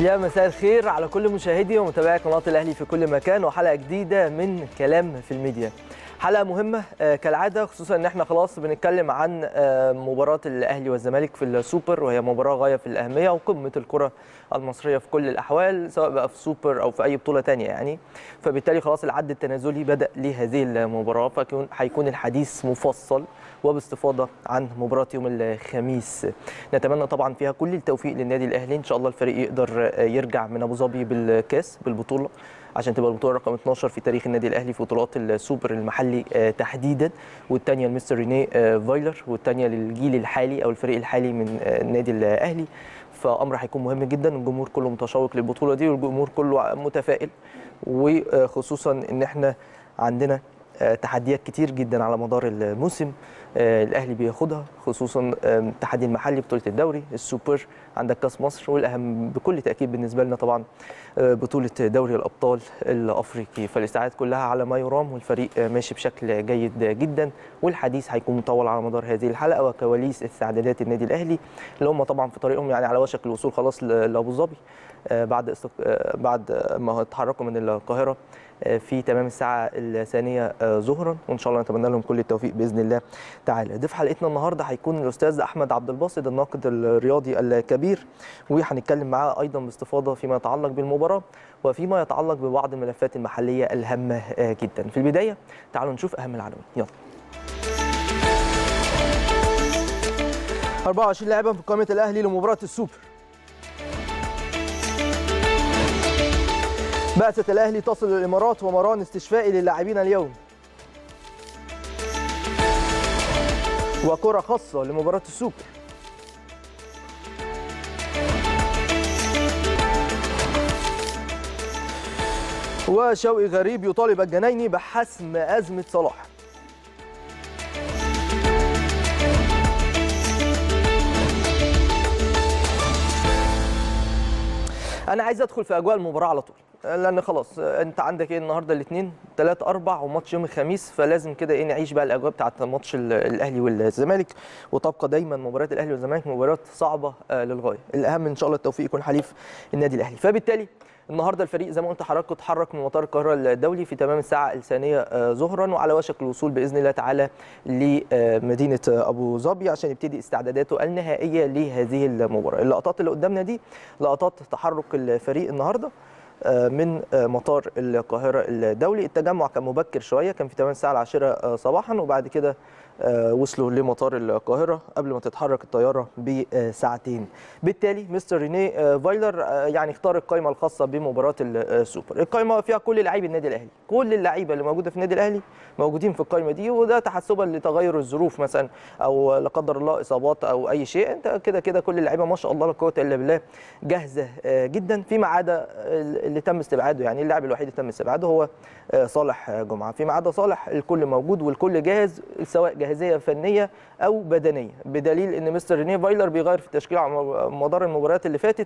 يا مساء الخير على كل مشاهدي ومتابعي قناه الاهلي في كل مكان وحلقه جديده من كلام في الميديا حلقه مهمه آه، كالعاده خصوصا ان احنا خلاص بنتكلم عن آه، مباراه الاهلي والزمالك في السوبر وهي مباراه غايه في الاهميه وقمه الكره المصريه في كل الاحوال سواء بقى في سوبر او في اي بطوله تانية يعني فبالتالي خلاص العد التنازلي بدا لهذه المباراه فكون هيكون الحديث مفصل وباستفاضه عن مباراه يوم الخميس نتمنى طبعا فيها كل التوفيق للنادي الاهلي ان شاء الله الفريق يقدر يرجع من ابو ظبي بالكاس بالبطوله عشان تبقى البطوله رقم 12 في تاريخ النادي الاهلي في بطولات السوبر المحلي آه، تحديدا والثانيه لمستر رينيه آه، فايلر والثانيه للجيل الحالي او الفريق الحالي من آه، النادي الاهلي فامر هيكون مهم جدا الجمهور كله متشوق للبطوله دي والجمهور كله متفائل وخصوصا ان احنا عندنا آه، تحديات كتير جدا على مدار الموسم آه، الاهلي بياخدها خصوصا آه، التحدي المحلي بطوله الدوري السوبر عندك كاس مصر والاهم بكل تاكيد بالنسبه لنا طبعا آه، بطوله دوري الابطال الافريقي فالاستعدادات كلها على ما يرام والفريق آه، ماشي بشكل جيد جدا والحديث هيكون مطول على مدار هذه الحلقه وكواليس استعدادات النادي الاهلي اللي هم طبعا في طريقهم يعني على وشك الوصول خلاص ل- لابو ظبي آه، بعد استق... آه، بعد ما اتحركوا من القاهره آه، في تمام الساعه الثانيه آه، ظهرا وان شاء الله نتمنى لهم كل التوفيق باذن الله تعالى ضيف حلقتنا النهارده هيكون الاستاذ احمد عبد الباسط الناقد الرياضي الكبير وهنتكلم معاه ايضا باستفاضه فيما يتعلق بالمباراه وفيما يتعلق ببعض الملفات المحليه الهامه آه، جدا في البدايه تعالوا نشوف اهم العناوين يلا 24 لاعبا في قائمه الاهلي لمباراه السوبر بعثة الأهلي تصل للإمارات ومران استشفائي للاعبين اليوم وكرة خاصة لمباراة السوبر وشوقي غريب يطالب الجنايني بحسم أزمة صلاح انا عايز ادخل في اجواء المباراه على طول لان خلاص انت عندك ايه النهارده الاثنين 3 4 وماتش يوم الخميس فلازم كده ايه نعيش بقى الاجواء بتاعه ماتش ال- الاهلي والزمالك وتبقى دايما مباريات الاهلي والزمالك مباريات صعبه آه، للغايه الاهم ان شاء الله التوفيق يكون حليف النادي الاهلي فبالتالي النهارده الفريق زي ما قلت حضرتك اتحرك من مطار القاهره الدولي في تمام الساعه الثانيه آه، ظهرا وعلى وشك الوصول باذن الله تعالى لمدينه ابو ظبي عشان يبتدي استعداداته النهائيه لهذه المباراه اللقطات اللي قدامنا دي لقطات تحرك الفريق النهارده آه، من آه، مطار القاهرة الدولي التجمع كان مبكر شوية كان في 8 الساعة العاشرة آه، صباحا وبعد كده آه، وصلوا لمطار القاهرة قبل ما تتحرك الطيارة بساعتين بالتالي مستر رينيه آه، فايلر آه، يعني اختار القائمة الخاصة بمباراة السوبر القائمة فيها كل لاعبي النادي الأهلي كل اللعيبة اللي موجودة في النادي الأهلي موجودين في القائمة دي وده تحسبا لتغير الظروف مثلا أو لا قدر الله إصابات أو أي شيء أنت كده كده كل اللعيبة ما شاء الله لا قوة إلا بالله جاهزة آه، جدا فيما عدا اللي تم استبعاده يعني اللاعب الوحيد اللي تم استبعاده هو آه، صالح جمعة فيما عدا صالح الكل موجود والكل جاهز سواء جاهزية فنية أو بدنية بدليل إن مستر رينيه فايلر بيغير في التشكيل على مدار المباريات اللي فاتت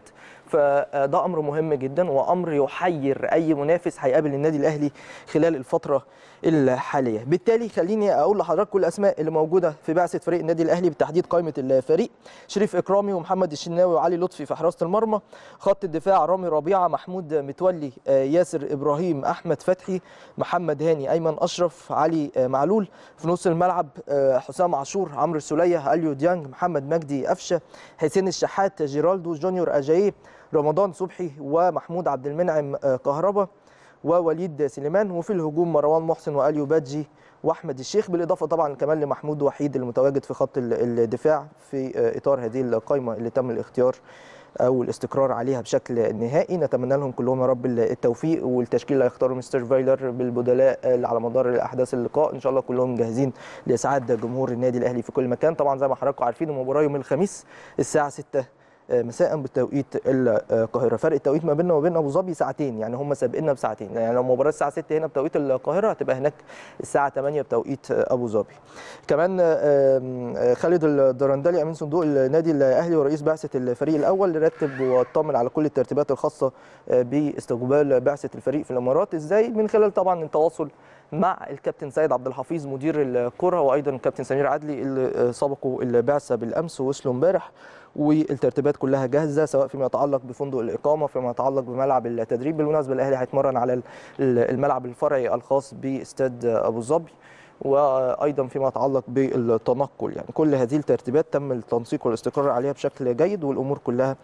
فده أمر مهم جدا وأمر يحير أي منافس هيقابل النادي الأهلي خلال الفترة الحالية بالتالي خليني أقول لحضرتك كل الأسماء اللي موجودة في بعثة فريق النادي الأهلي بتحديد قائمة الفريق شريف إكرامي ومحمد الشناوي وعلي لطفي في حراسة المرمى خط الدفاع رامي ربيعة محمود متولي آه، ياسر إبراهيم أحمد فتحي محمد هاني أيمن أشرف علي آه، معلول في نص الملعب آه، حسام عاشور عمرو السولية أليو ديانج محمد مجدي أفشة حسين الشحات جيرالدو جونيور أجاييه رمضان صبحي ومحمود عبد المنعم آه، كهربا ووليد سليمان وفي الهجوم مروان محسن واليو بادجي واحمد الشيخ بالاضافه طبعا كمان لمحمود وحيد المتواجد في خط ال- الدفاع في آه، اطار هذه القائمه اللي تم الاختيار او الاستقرار عليها بشكل نهائي نتمنى لهم كلهم يا رب التوفيق والتشكيل اللي هيختاره مستر فايلر بالبدلاء اللي على مدار احداث اللقاء ان شاء الله كلهم جاهزين لاسعاد جمهور النادي الاهلي في كل مكان طبعا زي ما حضراتكم عارفين المباراه يوم الخميس الساعه 6 مساء بتوقيت القاهره فرق التوقيت ما بيننا وبين ابو ظبي ساعتين يعني هم سابقنا بساعتين يعني لو المباراه الساعه 6 هنا بتوقيت القاهره هتبقى هناك الساعه 8 بتوقيت ابو ظبي كمان آم، خالد الدرندلي امين صندوق النادي الاهلي ورئيس بعثه الفريق الاول رتب واطمن على كل الترتيبات الخاصه آه، باستقبال بعثه الفريق في الامارات ازاي من خلال طبعا التواصل مع الكابتن سيد عبد الحفيظ مدير الكره وايضا الكابتن سمير عدلي اللي سبقوا البعثه بالامس ووصلوا امبارح والترتيبات كلها جاهزه سواء فيما يتعلق بفندق الاقامه فيما يتعلق بملعب التدريب بالمناسبه الاهلي هيتمرن على الملعب الفرعي الخاص باستاد ابو ظبي وايضا فيما يتعلق بالتنقل يعني كل هذه الترتيبات تم التنسيق والاستقرار عليها بشكل جيد والامور كلها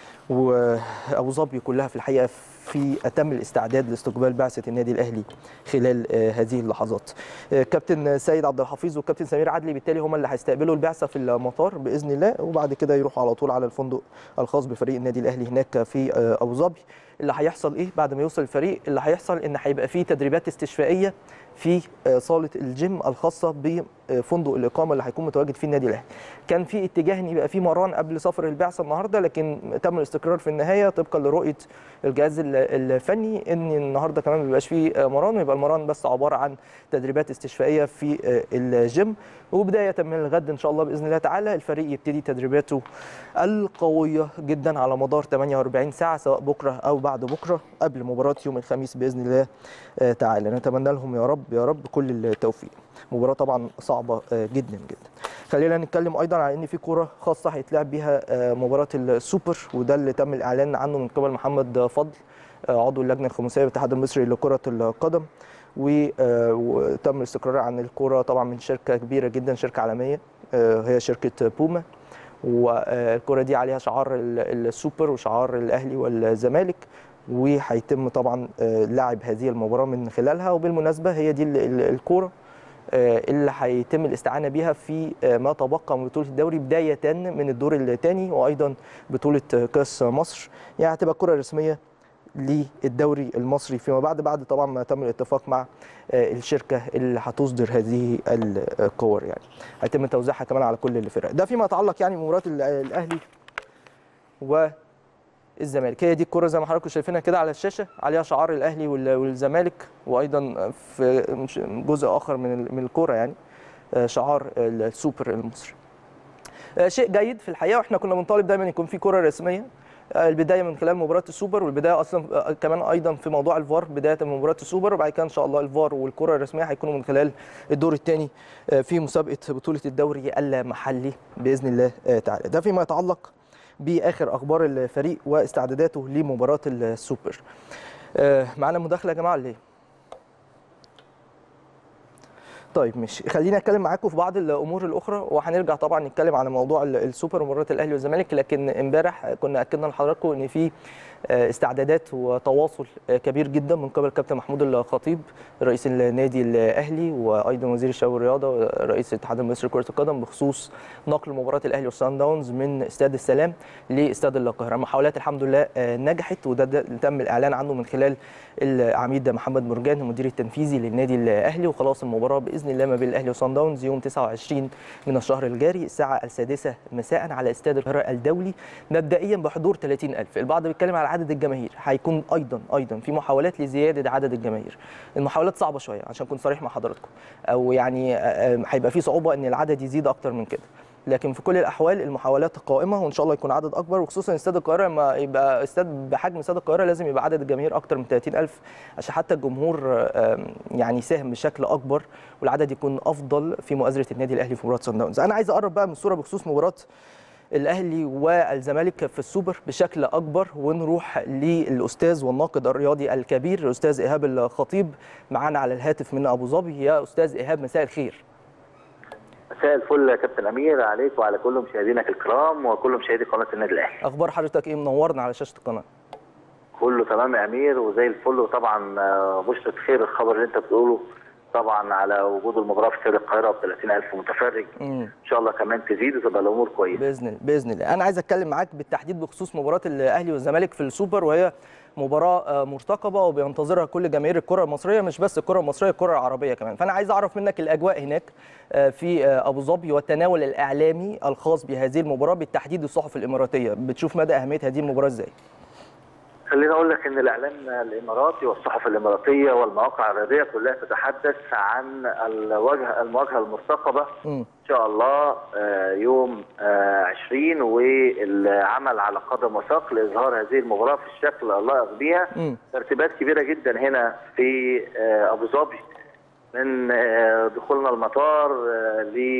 وابو ظبي كلها في الحقيقه في اتم الاستعداد لاستقبال بعثه النادي الاهلي خلال هذه اللحظات. كابتن سيد عبد الحفيظ والكابتن سمير عدلي بالتالي هم اللي هيستقبلوا البعثه في المطار باذن الله وبعد كده يروحوا على طول على الفندق الخاص بفريق النادي الاهلي هناك في ابو ظبي. اللي هيحصل ايه بعد ما يوصل الفريق اللي هيحصل ان هيبقى فيه تدريبات استشفائيه في صاله الجيم الخاصه بفندق الاقامه اللي هيكون متواجد فيه النادي الاهلي. كان في اتجاه ان يبقى في مران قبل سفر البعثه النهارده لكن تم الاستقرار في النهايه طبقا لرؤيه الجهاز الفني ان النهارده كمان ما بيبقاش فيه مران ويبقى المران بس عباره عن تدريبات استشفائيه في الجيم وبدايه من الغد ان شاء الله باذن الله تعالى الفريق يبتدي تدريباته القويه جدا على مدار 48 ساعه سواء بكره او بعد بكره قبل مباراه يوم الخميس باذن الله تعالى نتمنى لهم يا رب يا رب كل التوفيق مباراه طبعا صعبه جدا جدا خلينا نتكلم ايضا على ان في كوره خاصه هيتلعب بيها مباراه السوبر وده اللي تم الاعلان عنه من قبل محمد فضل عضو اللجنه الخماسيه بالاتحاد المصري لكره القدم وتم الاستقرار عن الكوره طبعا من شركه كبيره جدا شركه عالميه هي شركه بوما والكره دي عليها شعار السوبر وشعار الاهلي والزمالك وهيتم طبعا لعب هذه المباراه من خلالها وبالمناسبه هي دي الكوره اللي هيتم الاستعانه بيها في ما تبقى من بطوله الدوري بدايه من الدور الثاني وايضا بطوله كاس مصر يعني هتبقى كره رسميه للدوري المصري فيما بعد بعد طبعا ما تم الاتفاق مع الشركه اللي هتصدر هذه الكور يعني هيتم توزيعها كمان على كل الفرق ده فيما يتعلق يعني بمباراه الاهلي والزمالك هي دي الكره زي ما حضراتكم شايفينها كده على الشاشه عليها شعار الاهلي والزمالك وايضا في جزء اخر من من الكره يعني شعار السوبر المصري شيء جيد في الحقيقه واحنا كنا بنطالب دايما يكون في كره رسميه البدايه من خلال مباراه السوبر والبدايه اصلا كمان ايضا في موضوع الفار بدايه من مباراه السوبر وبعد كده ان شاء الله الفار والكره الرسميه هيكونوا من خلال الدور الثاني في مسابقه بطوله الدوري اللامحلي باذن الله تعالى ده فيما يتعلق باخر اخبار الفريق واستعداداته لمباراه السوبر معانا مداخله يا جماعه ليه طيب ماشي خلينا اتكلم معاكم في بعض الامور الاخرى وهنرجع طبعا نتكلم على موضوع السوبر ومباراه الاهلي والزمالك لكن امبارح كنا اكدنا لحضراتكم ان في استعدادات وتواصل كبير جدا من قبل الكابتن محمود الخطيب رئيس النادي الاهلي وايضا وزير الشباب والرياضه ورئيس الاتحاد المصري لكره القدم بخصوص نقل مباراه الاهلي والسان داونز من استاد السلام لاستاد القاهره محاولات الحمد لله نجحت وده تم الاعلان عنه من خلال العميد محمد مرجان المدير التنفيذي للنادي الاهلي وخلاص المباراه باذن الله ما بين الاهلي وسان داونز يوم 29 من الشهر الجاري الساعه السادسه مساء على استاد القاهره الدولي مبدئيا بحضور 30000 البعض بيتكلم على عدد الجماهير هيكون ايضا ايضا في محاولات لزياده عدد الجماهير المحاولات صعبه شويه عشان اكون صريح مع حضراتكم او يعني هيبقى في صعوبه ان العدد يزيد اكتر من كده لكن في كل الاحوال المحاولات قائمه وان شاء الله يكون عدد اكبر وخصوصا استاد القاهره لما يبقى استاد بحجم استاد القاهره لازم يبقى عدد الجماهير اكتر من 30000 عشان حتى الجمهور يعني يساهم بشكل اكبر والعدد يكون افضل في مؤازره النادي الاهلي في مباراه سان داونز انا عايز اقرب بقى من الصوره بخصوص مباراه الاهلي والزمالك في السوبر بشكل اكبر ونروح للاستاذ والناقد الرياضي الكبير الاستاذ ايهاب الخطيب معانا على الهاتف من ابو ظبي يا استاذ ايهاب مساء الخير مساء الفل يا كابتن امير عليك وعلى كل مشاهدينك الكرام وكل مشاهدي قناه النادي الاهلي اخبار حضرتك ايه منورنا على شاشه القناه كله تمام يا امير وزي الفل وطبعا بشرة خير الخبر اللي انت بتقوله طبعا على وجود المباراه في استاد القاهره ب 30000 متفرج مم. ان شاء الله كمان تزيد وتبقى الامور كويسه باذن الله باذن الله انا عايز اتكلم معاك بالتحديد بخصوص مباراه الاهلي والزمالك في السوبر وهي مباراه مرتقبه وبينتظرها كل جماهير الكره المصريه مش بس الكره المصريه الكره العربيه كمان فانا عايز اعرف منك الاجواء هناك في ابو ظبي والتناول الاعلامي الخاص بهذه المباراه بالتحديد الصحف الاماراتيه بتشوف مدى اهميه هذه المباراه ازاي خليني اقول لك ان الاعلام الاماراتي والصحف الاماراتيه والمواقع الرياضيه كلها تتحدث عن الواجهه المواجهه المرتقبه م. ان شاء الله يوم 20 والعمل على قدم وساق لاظهار هذه المباراه في الشكل اللائق بها م. ترتيبات كبيره جدا هنا في ابو ظبي من آه، دخولنا المطار آه،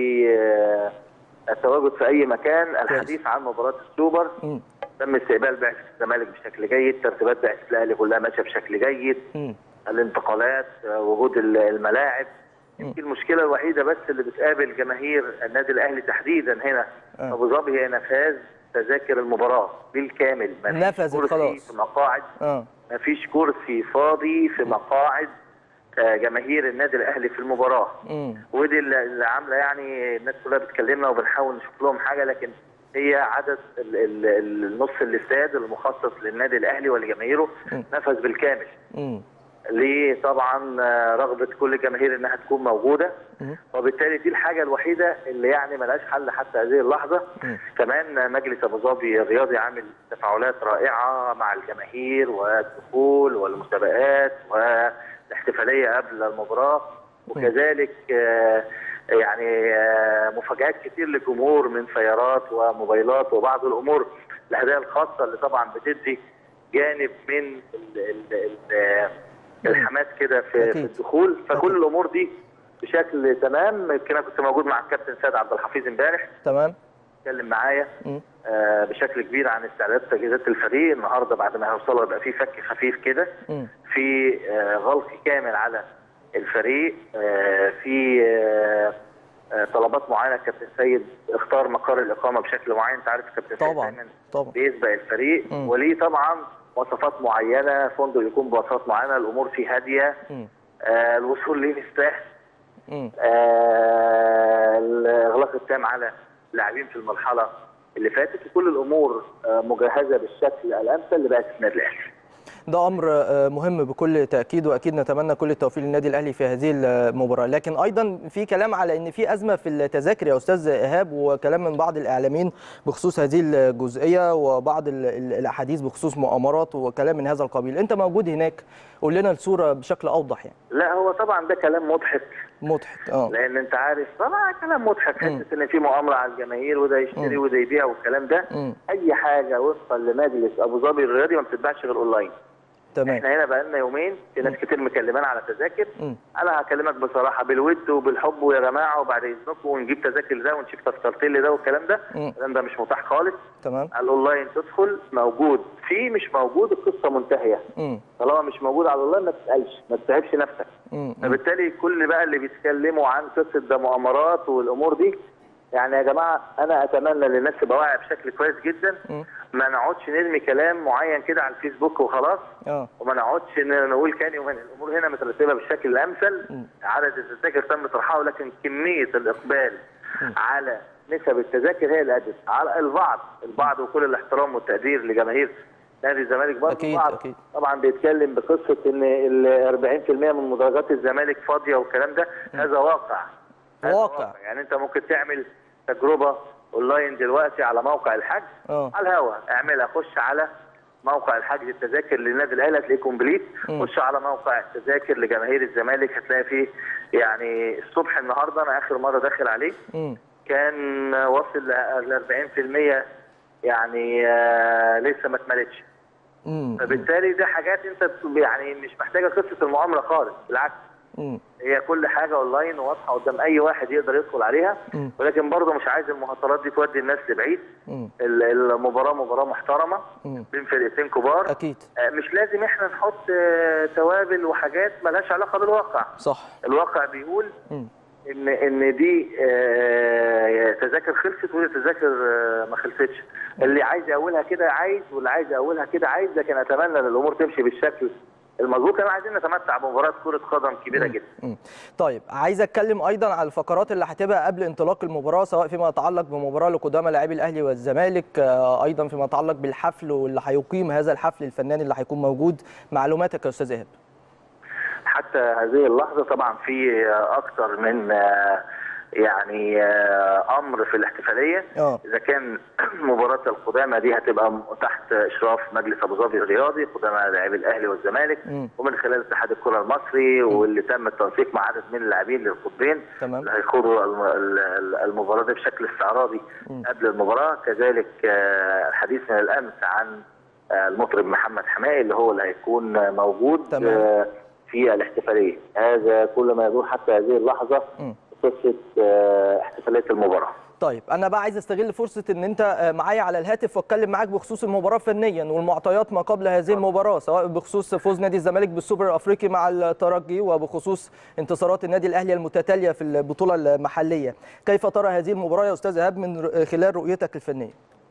للتواجد في اي مكان الحديث عن مباراه السوبر مم. تم استقبال بعثه الزمالك بشكل جيد ترتيبات بعثه الاهلي كلها ماشيه بشكل جيد مم. الانتقالات آه، وجود ال- الملاعب يمكن المشكله الوحيده بس اللي بتقابل جماهير النادي الاهلي تحديدا هنا آه. ابو ظبي هي نفاذ تذاكر المباراه بالكامل مفيش نفذت كرسي خلاص. في مقاعد اه مفيش كرسي فاضي في مقاعد آه، جماهير النادي الاهلي في المباراه مم. ودي اللي اللي عامله يعني الناس كلها بتكلمنا وبنحاول نشوف لهم حاجه لكن هي عدد ال- ال- ال- النص الاستاد المخصص للنادي الاهلي ولجماهيره نفذ بالكامل مم. ليه طبعا آه، رغبه كل الجماهير انها تكون موجوده مم. وبالتالي دي الحاجه الوحيده اللي يعني ملهاش حل حتى هذه اللحظه مم. كمان مجلس ابو ظبي الرياضي عامل تفاعلات رائعه مع الجماهير والدخول والمسابقات والاحتفاليه قبل المباراه وكذلك آه، يعني آه، مفاجات كتير للجمهور من سيارات وموبايلات وبعض الامور الهدايا الخاصه اللي طبعا بتدي جانب من ال ال ال الحماس كده في, في أكيد. الدخول فكل أكيد. الامور دي بشكل تمام يمكن انا كنت موجود مع الكابتن سيد عبد الحفيظ امبارح تمام اتكلم معايا مم. آه، بشكل كبير عن استعدادات تجهيزات الفريق النهارده بعد ما هيوصلوا يبقى في فك خفيف كده مم. في آه، غلق كامل على الفريق آه، في آه، آه، طلبات معينه كابتن سيد اختار مقر الاقامه بشكل معين انت عارف كابتن سيد طبعا دايما طبعا بيسبق الفريق مم. وليه طبعا مواصفات معينه فندق يكون بمواصفات معينه الامور فيه هاديه مم. آه، الوصول ليه مفتاح مم. آه، الاغلاق التام على اللاعبين في المرحله اللي فاتت وكل الامور آه، مجهزه بالشكل الامثل لبعثه النادي الاهلي. ده امر آه، مهم بكل تاكيد واكيد نتمنى كل التوفيق للنادي الاهلي في هذه المباراه لكن ايضا في كلام على ان في ازمه في التذاكر يا استاذ ايهاب وكلام من بعض الاعلاميين بخصوص هذه الجزئيه وبعض ال- ال- الاحاديث بخصوص مؤامرات وكلام من هذا القبيل انت موجود هناك قول لنا الصوره بشكل اوضح يعني لا هو طبعا ده كلام مضحك مضحك اه لان انت عارف طبعا كلام مضحك مم. حته ان في مؤامره على الجماهير وده يشتري مم. وده يبيع والكلام ده مم. اي حاجه وفقا لمجلس ابو ظبي الرياضي ما بتتباعش غير اونلاين. تمام احنا هنا بقالنا يومين في ناس كتير مكلمانا على تذاكر مم. انا هكلمك بصراحه بالود وبالحب ويا جماعه وبعد اذنكم ونجيب تذاكر ده ونشوف تذكرتين لده والكلام ده مم. الكلام ده مش متاح خالص تمام الاونلاين تدخل موجود في مش موجود القصه منتهيه مم. طالما مش موجود على الاونلاين ما تسالش ما تتعبش نفسك مم. فبالتالي كل بقى اللي بيتكلموا عن قصه ده مؤامرات والامور دي يعني يا جماعه انا اتمنى ان الناس تبقى واعيه بشكل كويس جدا مم. ما نقعدش نرمي كلام معين كده على الفيسبوك وخلاص اه وما نقعدش ن- نقول كان يومين الامور هنا مترتبه بالشكل الامثل مم. عدد التذاكر تم طرحها ولكن كميه الاقبال على نسب التذاكر هي اللي ادت على البعض البعض وكل الاحترام والتقدير لجماهير نادي الزمالك برضه أكيد، البعض أكيد. طبعا بيتكلم بقصه ان ال 40% من مدرجات الزمالك فاضيه والكلام ده هذا واقع هذا واقع. يعني انت ممكن تعمل تجربه اونلاين دلوقتي على موقع الحجز اه على الهوا اعملها خش على موقع الحجز التذاكر للنادي الاهلي هتلاقيه كومبليت مم. خش على موقع التذاكر لجماهير الزمالك هتلاقي فيه يعني الصبح النهارده انا اخر مره داخل عليه مم. كان واصل ل 40% يعني آه لسه ما اتملتش مم. فبالتالي دي حاجات انت يعني مش محتاجه قصه المؤامره خالص بالعكس مم. هي كل حاجه اونلاين واضحه قدام اي واحد يقدر يدخل عليها مم. ولكن برضه مش عايز المهاترات دي تودي الناس لبعيد مم. ال- المباراه مباراه محترمه مم. بين فرقتين كبار اكيد آه، مش لازم احنا نحط آه، توابل وحاجات ملهاش علاقه بالواقع صح الواقع بيقول مم. ان ان دي آه، تذاكر خلصت ودي تذاكر آه، ما خلصتش اللي عايز يقولها كده عايز واللي عايز يقولها كده عايز لكن اتمنى ان الامور تمشي بالشكل المظبوط كمان عايزين نتمتع بمباراه كره قدم كبيره جدا مم. طيب عايز اتكلم ايضا على الفقرات اللي هتبقى قبل انطلاق المباراه سواء فيما يتعلق بمباراه لقدامى لاعبي الاهلي والزمالك آه، ايضا فيما يتعلق بالحفل واللي هيقيم هذا الحفل الفناني اللي هيكون موجود معلوماتك يا استاذ ايهاب حتى هذه اللحظه طبعا في آه، اكتر من آه، يعني آه، امر في الاحتفاليه اه اذا كان مباراه القدامى دي هتبقى م- تحت اشراف مجلس ابو ظبي الرياضي قدامى لاعبي الاهلي والزمالك مم. ومن خلال اتحاد الكره المصري واللي تم التنسيق مع عدد من اللاعبين للقطبين تمام. اللي هيخوضوا الم- ال- ال- المباراه دي بشكل استعراضي قبل المباراه كذلك آه، الحديث من الامس عن آه، المطرب محمد حمائي اللي هو اللي هيكون آه، موجود تمام. آه، في الاحتفاليه هذا كل ما يدور حتى هذه اللحظه مم. قصه آه، احتفاليه المباراه طيب انا بقى عايز استغل فرصه ان انت آه، معايا على الهاتف واتكلم معاك بخصوص المباراه فنيا والمعطيات ما قبل هذه المباراه سواء بخصوص فوز نادي الزمالك بالسوبر الافريقي مع الترجي وبخصوص انتصارات النادي الاهلي المتتاليه في البطوله المحليه كيف ترى هذه المباراه يا استاذ ايهاب من ر- خلال رؤيتك الفنيه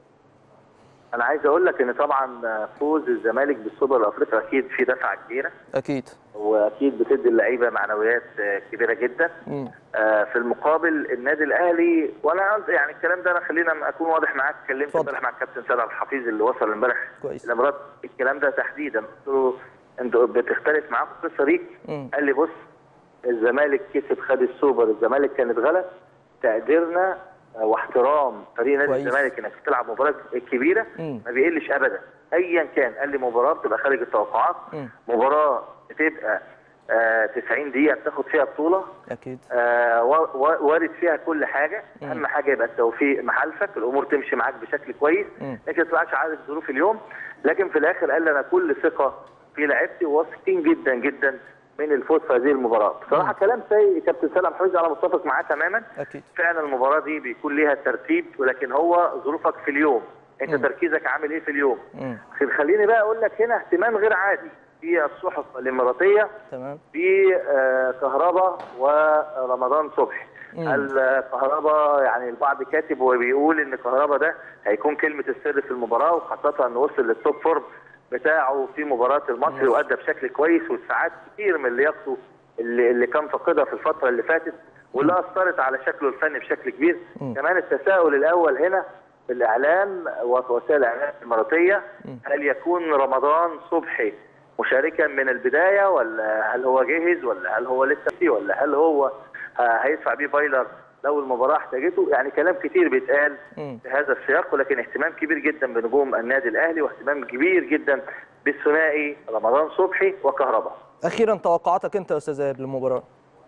انا عايز اقول لك ان طبعا فوز الزمالك بالسوبر الافريقي اكيد في دفعه كبيره اكيد واكيد بتدي اللعيبه معنويات آه، كبيره جدا مم. آه، في المقابل النادي الاهلي وانا قلت يعني الكلام ده انا خلينا اكون واضح معاك اتكلمت اتفضل. امبارح مع الكابتن سيد عبد الحفيظ اللي وصل امبارح كويس. الامارات الكلام ده تحديدا قلت له انت بتختلف معاك في القصه دي مم. قال لي بص الزمالك كسب خد السوبر الزمالك كانت غلط تقديرنا آه، واحترام فريق نادي كويس. الزمالك انك تلعب مباراه كبيره مم. ما بيقلش ابدا ايا كان قال لي مباراه بتبقى خارج التوقعات مم. مباراه بتبقى آه 90 دقيقه بتاخد فيها بطوله اكيد آه، و- و- وارد فيها كل حاجه مم. اهم حاجه يبقى التوفيق محالفك الامور تمشي معاك بشكل كويس مم. لكن ما تبقاش عارف ظروف اليوم لكن في الاخر قال لي انا كل ثقه في لعيبتي وواثقين جدا جدا من الفوز في هذه المباراه بصراحه كلام سيء كابتن سلام حفيظ انا متفق معاه تماما اكيد فعلا المباراه دي بيكون ليها ترتيب ولكن هو ظروفك في اليوم انت مم. تركيزك عامل ايه في اليوم مم. خليني بقى اقول لك هنا اهتمام غير عادي في الصحف الاماراتيه تمام في آه، كهربا ورمضان صبحي مم. الكهربا يعني البعض كاتب وبيقول ان كهربا ده هيكون كلمه السر في المباراه وخاصه انه وصل للتوب فورم بتاعه في مباراه المصري وادى بشكل كويس والساعات كتير من لياقته اللي, اللي كان فاقدها في الفتره اللي فاتت واللي اثرت على شكله الفني بشكل كبير مم. كمان التساؤل الاول هنا في الاعلام وفي وسائل الاعلام الاماراتيه مم. هل يكون رمضان صبحي مشاركا من البدايه ولا هل هو جاهز ولا هل هو لسه فيه ولا هل هو آه، هيدفع بيه بايلر لو المباراه احتاجته يعني كلام كتير بيتقال مم. في هذا السياق ولكن اهتمام كبير جدا بنجوم النادي الاهلي واهتمام كبير جدا بالثنائي رمضان صبحي وكهربا اخيرا توقعاتك انت يا استاذ ايهاب للمباراه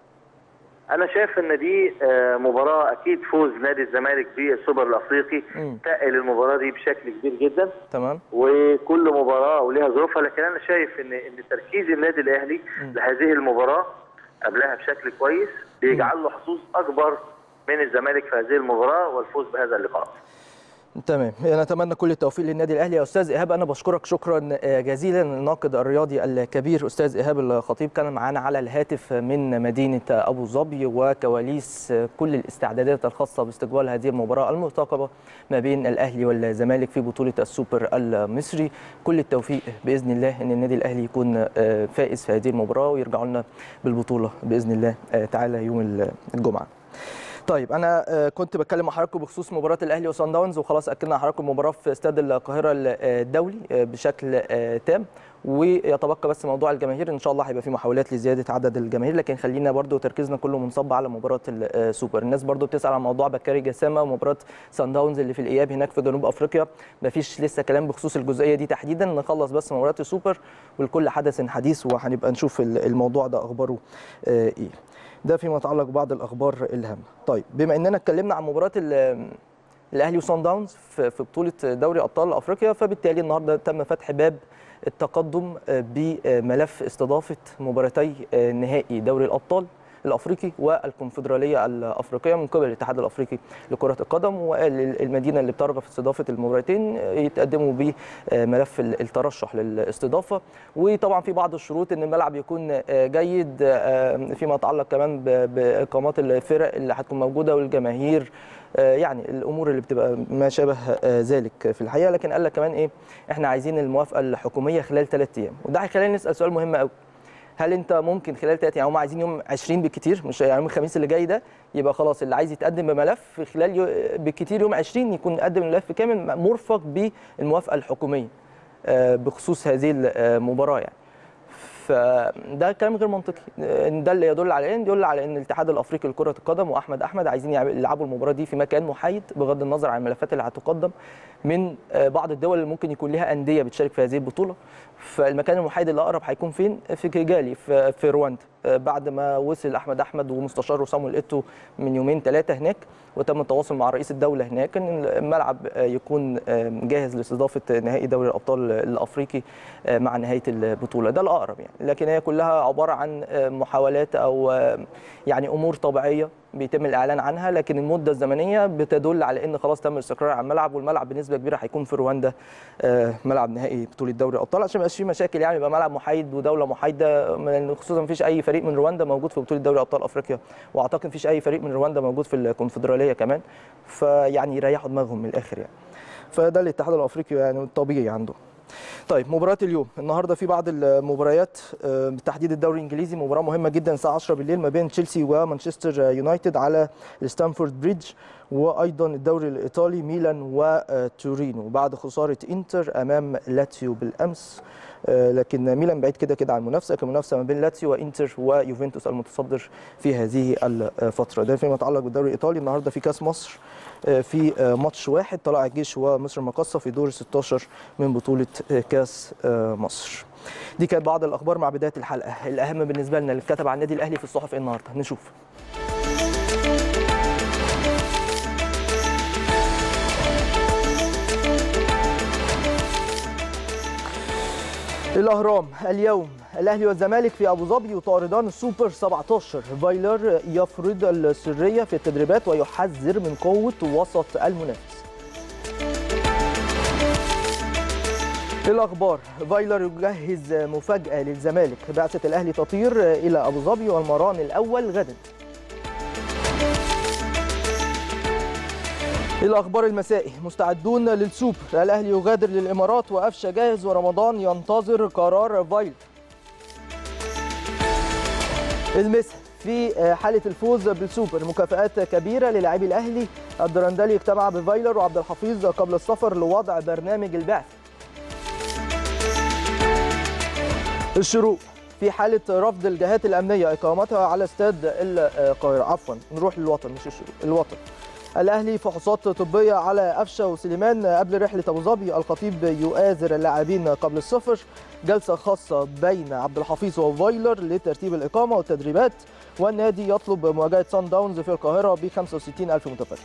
انا شايف ان دي آه، مباراه اكيد فوز نادي الزمالك بالسوبر الافريقي مم. تقل المباراه دي بشكل كبير جدا تمام وكل مباراه وليها ظروفها لكن انا شايف ان ان تركيز النادي الاهلي مم. لهذه المباراه قبلها بشكل كويس بيجعل له حظوظ اكبر من الزمالك في هذه المباراه والفوز بهذا اللقاء. تمام نتمنى كل التوفيق للنادي الاهلي يا استاذ ايهاب انا بشكرك شكرا جزيلا الناقد الرياضي الكبير استاذ ايهاب الخطيب كان معانا على الهاتف من مدينه ابو ظبي وكواليس كل الاستعدادات الخاصه باستقبال هذه المباراه المرتقبه ما بين الاهلي والزمالك في بطوله السوبر المصري كل التوفيق باذن الله ان النادي الاهلي يكون فائز في هذه المباراه ويرجعوا لنا بالبطوله باذن الله تعالى يوم الجمعه طيب انا آه، كنت بتكلم مع حضراتكم بخصوص مباراه الاهلي وصن داونز وخلاص اكدنا على حضراتكم المباراه في استاد القاهره الدولي آه، بشكل آه، تام ويتبقى بس موضوع الجماهير ان شاء الله هيبقى في محاولات لزياده عدد الجماهير لكن خلينا برضو تركيزنا كله منصب على مباراه السوبر الناس برضو بتسال عن موضوع بكاري جسامه ومباراه سان داونز اللي في الاياب هناك في جنوب افريقيا مفيش لسه كلام بخصوص الجزئيه دي تحديدا نخلص بس مباراه السوبر ولكل حدث حديث وهنبقى نشوف الموضوع ده اخباره آه، ايه ده فيما يتعلق ببعض الاخبار الهامه طيب بما اننا اتكلمنا عن مباراه ال- الاهلي وصن داونز في في بطوله دوري ابطال افريقيا فبالتالي النهارده تم فتح باب التقدم بملف استضافه مباراتي نهائي دوري الابطال الافريقي والكونفدراليه الافريقيه من قبل الاتحاد الافريقي لكره القدم والمدينه اللي بترغب في استضافه المباراتين يتقدموا بملف الترشح للاستضافه وطبعا في بعض الشروط ان الملعب يكون جيد فيما يتعلق كمان ب- باقامات الفرق اللي هتكون موجوده والجماهير يعني الامور اللي بتبقى ما شابه ذلك في الحقيقه لكن قال لك كمان ايه احنا عايزين الموافقه الحكوميه خلال ثلاث ايام وده هيخلينا نسال سؤال مهم قوي هل انت ممكن خلال ثلاث يعني هم عايزين يوم 20 بالكتير مش يعني يوم الخميس اللي جاي ده يبقى خلاص اللي عايز يتقدم بملف في خلال يو بالكتير يوم 20 يكون قدم الملف كامل مرفق بالموافقه الحكوميه آه، بخصوص هذه المباراه يعني فده كلام غير منطقي ان ده اللي يدل على ايه يدل على ان الاتحاد الافريقي لكره القدم واحمد احمد عايزين يلعبوا المباراه دي في مكان محايد بغض النظر عن الملفات اللي هتقدم من آه، بعض الدول اللي ممكن يكون لها انديه بتشارك في هذه البطوله فالمكان المحايد اللي اقرب هيكون فين في كيجالي في, في رواندا آه، بعد ما وصل احمد احمد ومستشاره صامويل ايتو من يومين ثلاثه هناك وتم التواصل مع رئيس الدوله هناك ان الملعب آه، يكون آه، جاهز لاستضافه نهائي دوري الابطال الافريقي آه، مع نهايه البطوله ده الاقرب يعني لكن هي كلها عباره عن آه، محاولات او آه، يعني امور طبيعيه بيتم الاعلان عنها لكن المده الزمنيه بتدل على ان خلاص تم الاستقرار على الملعب والملعب بنسبه كبيره هيكون في رواندا آه، ملعب نهائي بطوله دوري الابطال عشان ما يبقاش في مشاكل يعني يبقى ملعب محايد ودوله محايده من- خصوصا ما فيش اي فريق من رواندا موجود في بطوله دوري ابطال افريقيا واعتقد ما فيش اي فريق من رواندا موجود في الكونفدراليه كمان فيعني يريحوا دماغهم من الاخر يعني فده الاتحاد الافريقي يعني الطبيعي عنده طيب مباراة اليوم النهارده في بعض المباريات آه، بالتحديد الدوري الانجليزي مباراة مهمة جدا الساعة 10 بالليل ما بين تشيلسي ومانشستر يونايتد على ستانفورد بريدج وايضا الدوري الايطالي ميلان وتورينو بعد خسارة انتر امام لاتسيو بالامس آه، لكن ميلان بعيد كده كده عن المنافسه كمنافسه ما بين لاتسيو وانتر ويوفنتوس المتصدر في هذه الفتره ده فيما يتعلق بالدوري الايطالي النهارده في كاس مصر آه، في آه، ماتش واحد طلع الجيش ومصر المقاصه في دور 16 من بطوله آه، كاس آه، مصر دي كانت بعض الاخبار مع بدايه الحلقه الاهم بالنسبه لنا اللي اتكتب عن النادي الاهلي في الصحف إيه النهارده نشوف الأهرام اليوم الأهلي والزمالك في أبو ظبي يطاردان السوبر 17 فايلر يفرض السرية في التدريبات ويحذر من قوة وسط المنافس الأخبار فايلر يجهز مفاجأة للزمالك بعثة الأهلي تطير إلى أبو ظبي والمران الأول غدا الأخبار المسائي مستعدون للسوبر الأهلي يغادر للإمارات وأفشى جاهز ورمضان ينتظر قرار فايلر المسا في حالة الفوز بالسوبر مكافآت كبيرة للاعبي الأهلي الدرندلي اجتمع بفايلر وعبد الحفيظ قبل السفر لوضع برنامج البعث الشروق في حالة رفض الجهات الأمنية إقامتها على استاد القاهرة عفوا نروح للوطن مش الشروق الوطن الأهلي فحوصات طبية على أفشة وسليمان قبل رحلة أبو ظبي الخطيب يؤازر اللاعبين قبل السفر جلسة خاصة بين عبد الحفيظ وفايلر لترتيب الإقامة والتدريبات والنادي يطلب مواجهة سان داونز في القاهرة ب 65 ألف متفرج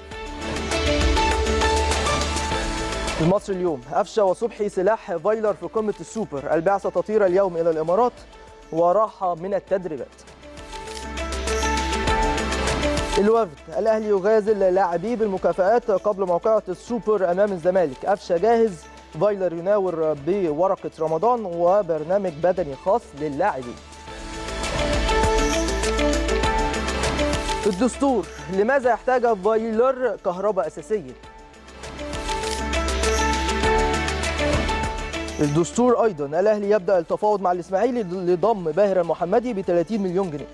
المصري اليوم أفشة وصبحي سلاح فايلر في قمة السوبر البعثة تطير اليوم إلى الإمارات وراحة من التدريبات الوفد الأهلي يغازل لاعبيه بالمكافآت قبل موقعة السوبر أمام الزمالك أفشة جاهز فايلر يناور بورقة رمضان وبرنامج بدني خاص للاعبين الدستور لماذا يحتاج فايلر كهرباء أساسية الدستور ايضا الاهلي يبدا التفاوض مع الاسماعيلي لضم باهر المحمدي ب 30 مليون جنيه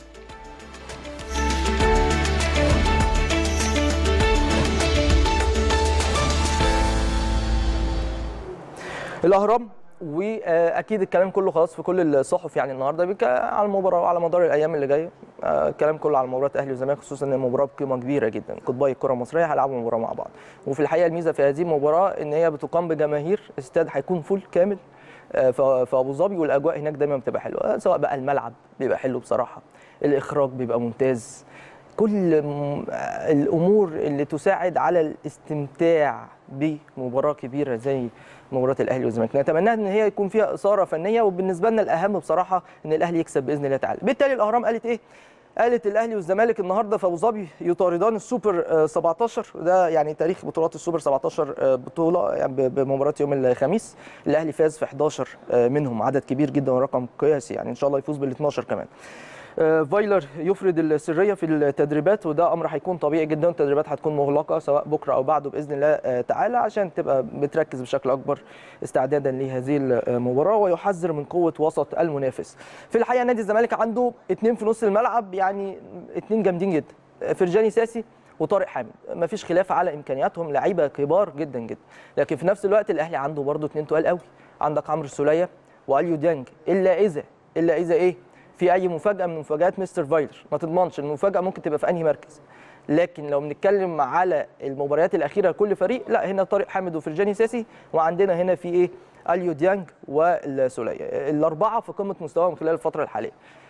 الاهرام واكيد الكلام كله خلاص في كل الصحف يعني النهارده بيك على المباراه وعلى مدار الايام اللي جايه آه، الكلام كله على مباراه اهلي والزمالك خصوصا ان المباراه بقيمه كبيره جدا قطبي الكره المصريه هيلعبوا مباراه مع بعض وفي الحقيقه الميزه في هذه المباراه ان هي بتقام بجماهير استاد هيكون فول كامل آه، ف- في ابو ظبي والاجواء هناك دايما بتبقى حلوه آه، سواء بقى الملعب بيبقى حلو بصراحه الاخراج بيبقى ممتاز كل م- آه، الامور اللي تساعد على الاستمتاع بمباراه كبيره زي مباراه الاهلي والزمالك نتمنى ان هي يكون فيها اثاره فنيه وبالنسبه لنا الاهم بصراحه ان الاهلي يكسب باذن الله تعالى بالتالي الاهرام قالت ايه قالت الاهلي والزمالك النهارده في ابو ظبي يطاردان السوبر آه، 17 ده يعني تاريخ بطولات السوبر 17 آه، بطوله يعني ب- بمباراه يوم الخميس الاهلي فاز في 11 آه، منهم عدد كبير جدا ورقم قياسي يعني ان شاء الله يفوز بال 12 كمان آه، فايلر يفرض السريه في التدريبات وده امر هيكون طبيعي جدا التدريبات هتكون مغلقه سواء بكره او بعده باذن الله آه، تعالى عشان تبقى بتركز بشكل اكبر استعدادا لهذه المباراه ويحذر من قوه وسط المنافس. في الحقيقه نادي الزمالك عنده اثنين في نص الملعب يعني اثنين جامدين جدا فرجاني ساسي وطارق حامد ما فيش خلاف على امكانياتهم لعيبه كبار جدا جدا لكن في نفس الوقت الاهلي عنده برضه اثنين تقال قوي عندك عمرو السوليه واليو ديانج الا اذا الا اذا ايه في اي مفاجاه من مفاجات مستر فايلر ما تضمنش المفاجاه ممكن تبقى في انهي مركز لكن لو بنتكلم على المباريات الاخيره لكل فريق لا هنا طارق حامد وفرجاني ساسي وعندنا هنا في ايه اليو ديانج والسوليه الاربعه في قمه مستواهم خلال الفتره الحاليه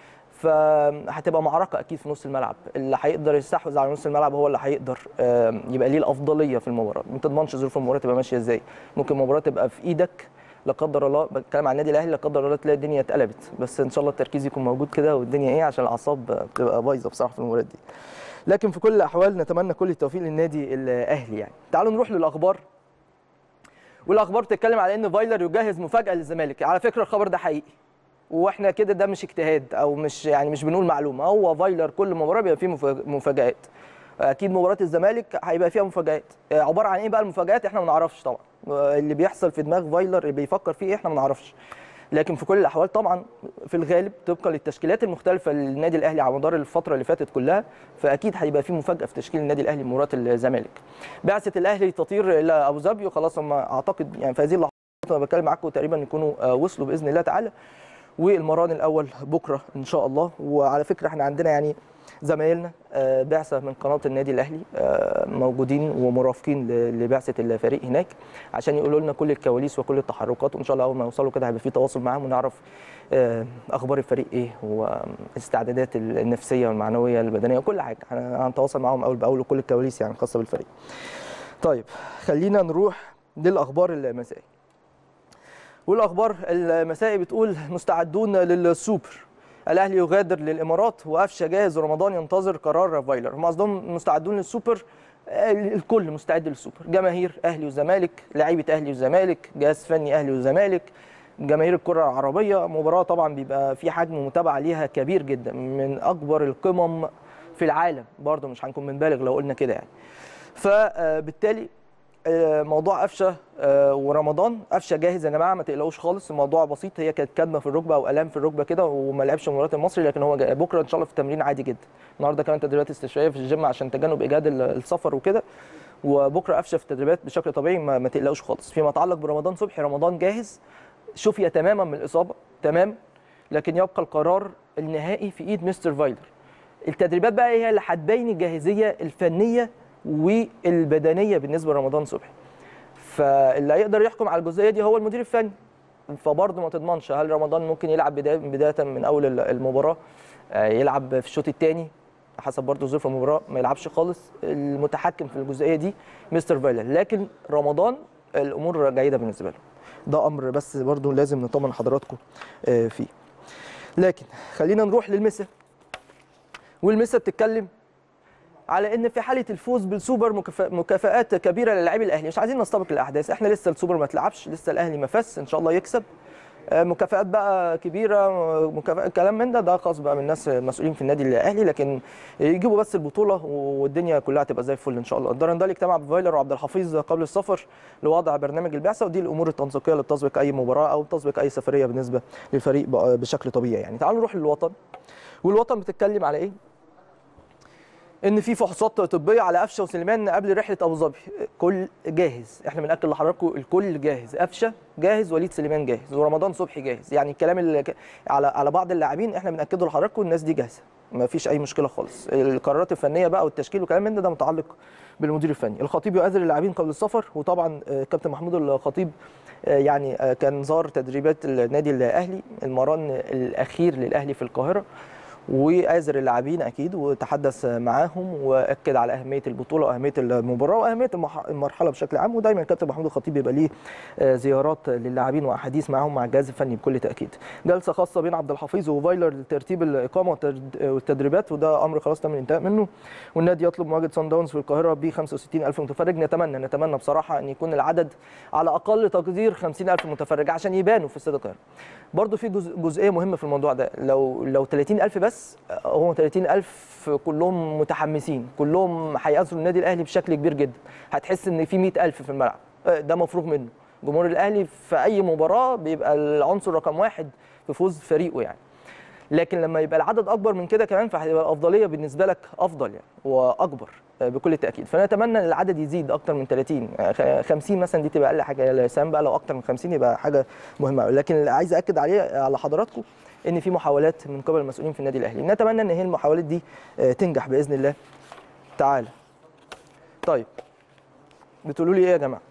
فهتبقى معركه اكيد في نص الملعب اللي هيقدر يستحوذ على نص الملعب هو اللي هيقدر آم، يبقى ليه الافضليه في المباراه ما تضمنش ظروف المباراه تبقى ماشيه ازاي ممكن المباراه تبقى في ايدك لا قدر الله بتكلم عن النادي الاهلي لا قدر الله تلاقي الدنيا اتقلبت بس ان شاء الله التركيز يكون موجود كده والدنيا ايه عشان الاعصاب بتبقى بايظه بصراحه في المباريات دي لكن في كل الاحوال نتمنى كل التوفيق للنادي الاهلي يعني تعالوا نروح للاخبار والاخبار بتتكلم على ان فايلر يجهز مفاجاه للزمالك على فكره الخبر ده حقيقي واحنا كده ده مش اجتهاد او مش يعني مش بنقول معلومه هو فايلر كل مباراه بيبقى فيه مفاج- مفاجات اكيد مباراه الزمالك هيبقى فيها مفاجات آه، عباره عن ايه بقى المفاجات احنا ما نعرفش طبعا آه، اللي بيحصل في دماغ فايلر اللي بيفكر فيه إيه احنا ما نعرفش لكن في كل الاحوال طبعا في الغالب طبقا للتشكيلات المختلفه للنادي الاهلي على مدار الفتره اللي فاتت كلها فاكيد هيبقى في مفاجاه في تشكيل النادي الاهلي مباراه الزمالك بعثه الاهلي تطير الى ابو ظبي وخلاص هم اعتقد يعني في هذه اللحظات انا بتكلم معاكم تقريبا يكونوا آه، وصلوا باذن الله تعالى والمران الاول بكره ان شاء الله وعلى فكره احنا عندنا يعني زمايلنا آه، بعثه من قناه النادي الاهلي آه، موجودين ومرافقين ل- لبعثه الفريق هناك عشان يقولوا لنا كل الكواليس وكل التحركات وان شاء الله اول ما يوصلوا كده هيبقى في تواصل معاهم ونعرف آه، اخبار الفريق ايه والاستعدادات النفسيه والمعنويه البدنيه وكل حاجه احنا هنتواصل معاهم اول باول وكل الكواليس يعني الخاصه بالفريق. طيب خلينا نروح للاخبار المسائيه. والاخبار المسائي بتقول مستعدون للسوبر الاهلي يغادر للامارات وقفشه جاهز ورمضان ينتظر قرار فايلر هم قصدهم مستعدون للسوبر آه، الكل مستعد للسوبر جماهير اهلي وزمالك لعيبه اهلي وزمالك جهاز فني اهلي وزمالك جماهير الكره العربيه مباراه طبعا بيبقى في حجم متابعه ليها كبير جدا من اكبر القمم في العالم برضه مش هنكون بنبالغ لو قلنا كده يعني فبالتالي آه، موضوع قفشه آه، ورمضان قفشه جاهز يا جماعه ما تقلقوش خالص الموضوع بسيط هي كانت كدمه في الركبه او الام في الركبه كده وما لعبش مباراه المصري لكن هو جاي بكره ان شاء الله في التمرين عادي جدا النهارده كمان تدريبات استشفائيه في الجيم عشان تجنب اجهاد ال- السفر وكده وبكره قفشه في التدريبات بشكل طبيعي ما, ما تقلقوش خالص فيما يتعلق برمضان صبحي رمضان جاهز شفي تماما من الاصابه تمام لكن يبقى القرار النهائي في ايد مستر فايلر التدريبات بقى هي اللي هتبين الجاهزيه الفنيه والبدنيه بالنسبه لرمضان صبحي فاللي هيقدر يحكم على الجزئيه دي هو المدير الفني فبرضه ما تضمنش هل رمضان ممكن يلعب بدايه بدايه من اول ال- المباراه آه، يلعب في الشوط الثاني حسب برضه ظروف المباراه ما يلعبش خالص المتحكم في الجزئيه دي مستر فايلر لكن رمضان الامور جيده بالنسبه له ده امر بس برضه لازم نطمن حضراتكم آه، فيه لكن خلينا نروح للمسا والمسا بتتكلم على ان في حاله الفوز بالسوبر مكافأ- مكافآت كبيره للاعبي الاهلي مش عايزين نستبق الاحداث احنا لسه السوبر ما اتلعبش لسه الاهلي ما فاز ان شاء الله يكسب آه، مكافآت بقى كبيره مكافآت كلام من ده ده خاص بقى من الناس المسؤولين في النادي الاهلي لكن يجيبوا بس البطوله والدنيا كلها تبقى زي الفل ان شاء الله الدرندلي اجتمع بفايلر وعبد الحفيظ قبل السفر لوضع برنامج البعثه ودي الامور التنسيقيه اللي بتسبق اي مباراه او بتسبق اي سفريه بالنسبه للفريق بقى بشكل طبيعي يعني تعالوا نروح للوطن والوطن بتتكلم على ايه ان في فحوصات طبيه على قفشه وسليمان قبل رحله ابو ظبي كل جاهز احنا بناكد لحضراتكم الكل جاهز قفشه جاهز وليد سليمان جاهز ورمضان صبحي جاهز يعني الكلام اللي ك- على على بعض اللاعبين احنا بناكده لحضراتكم الناس دي جاهزه ما فيش اي مشكله خالص القرارات الفنيه بقى والتشكيل وكلام من ده ده متعلق بالمدير الفني الخطيب يؤازر اللاعبين قبل السفر وطبعا آه، كابتن محمود الخطيب آه، يعني آه، كان زار تدريبات النادي الاهلي المران الاخير للاهلي في القاهره وآزر اللاعبين اكيد وتحدث معاهم واكد على اهميه البطوله واهميه المباراه واهميه المح- المرحله بشكل عام ودايما الكابتن محمود الخطيب بيبقى ليه آه، زيارات للاعبين واحاديث معاهم مع الجهاز الفني بكل تاكيد جلسه خاصه بين عبد الحفيظ وفايلر لترتيب الاقامه والتد- والتدريبات وده امر خلاص تم الانتهاء منه والنادي يطلب مواجهه سان داونز في القاهره ب 65000 متفرج نتمنى نتمنى بصراحه ان يكون العدد على اقل تقدير 50000 متفرج عشان يبانوا في استاد القاهره برضو في جزء جزئيه مهمه في الموضوع ده لو لو 30000 بس هم 30000 كلهم متحمسين كلهم هيأثروا النادي الاهلي بشكل كبير جدا هتحس ان في 100000 في الملعب آه، ده مفروغ منه جمهور الاهلي في اي مباراه بيبقى العنصر رقم واحد في فوز فريقه يعني لكن لما يبقى العدد اكبر من كده كمان فهتبقى الافضليه بالنسبه لك افضل يعني واكبر آه، بكل تاكيد فنتمنى ان العدد يزيد اكتر من 30 آه، خ- 50 مثلا دي تبقى اقل حاجه يا سام بقى لو اكتر من 50 يبقى حاجه مهمه أوي. لكن اللي عايز اكد عليه على حضراتكم ان في محاولات من قبل المسؤولين في النادي الاهلي نتمنى ان هي المحاولات دي آه، تنجح باذن الله تعالى طيب بتقولوا لي ايه يا جماعه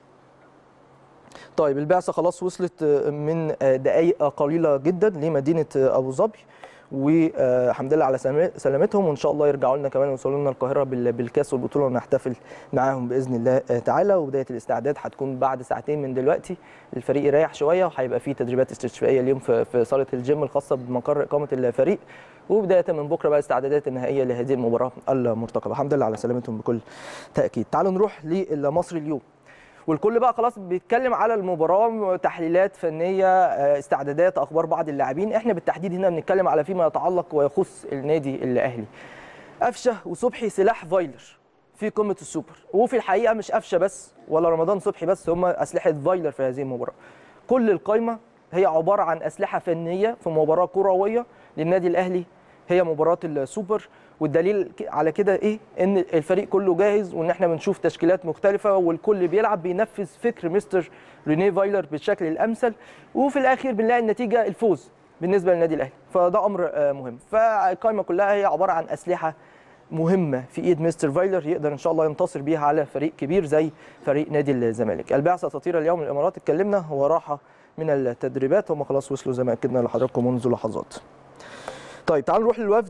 طيب البعثه خلاص وصلت من دقائق قليله جدا لمدينه ابو ظبي والحمد لله على سلام- سلامتهم وان شاء الله يرجعوا لنا كمان ويوصلوا لنا القاهره بال- بالكاس والبطوله ونحتفل معاهم باذن الله تعالى وبدايه الاستعداد هتكون بعد ساعتين من دلوقتي الفريق يريح شويه وهيبقى فيه تدريبات استشفائيه اليوم في في صاله الجيم الخاصه بمقر اقامه الفريق وبدايه من بكره بقى الاستعدادات النهائيه لهذه المباراه المرتقبه الحمد لله على سلامتهم بكل تاكيد تعالوا نروح لمصر اليوم والكل بقى خلاص بيتكلم على المباراه تحليلات فنيه آه، استعدادات اخبار بعض اللاعبين احنا بالتحديد هنا بنتكلم على فيما يتعلق ويخص النادي الاهلي قفشه وصبحي سلاح فايلر في قمه السوبر وفي الحقيقه مش قفشه بس ولا رمضان صبحي بس هم اسلحه فايلر في هذه المباراه كل القايمه هي عباره عن اسلحه فنيه في مباراه كرويه للنادي الاهلي هي مباراه السوبر والدليل ك- على كده ايه ان الفريق كله جاهز وان احنا بنشوف تشكيلات مختلفه والكل بيلعب بينفذ فكر مستر رينيه فايلر بالشكل الامثل وفي الاخير بنلاقي النتيجه الفوز بالنسبه للنادي الاهلي فده امر آه، مهم فالقائمه كلها هي عباره عن اسلحه مهمه في ايد مستر فايلر يقدر ان شاء الله ينتصر بيها على فريق كبير زي فريق نادي الزمالك البعثه تطير اليوم من الامارات اتكلمنا هو راحه من التدريبات هم خلاص وصلوا زي ما اكدنا لحضراتكم منذ لحظات طيب تعالوا نروح للوفد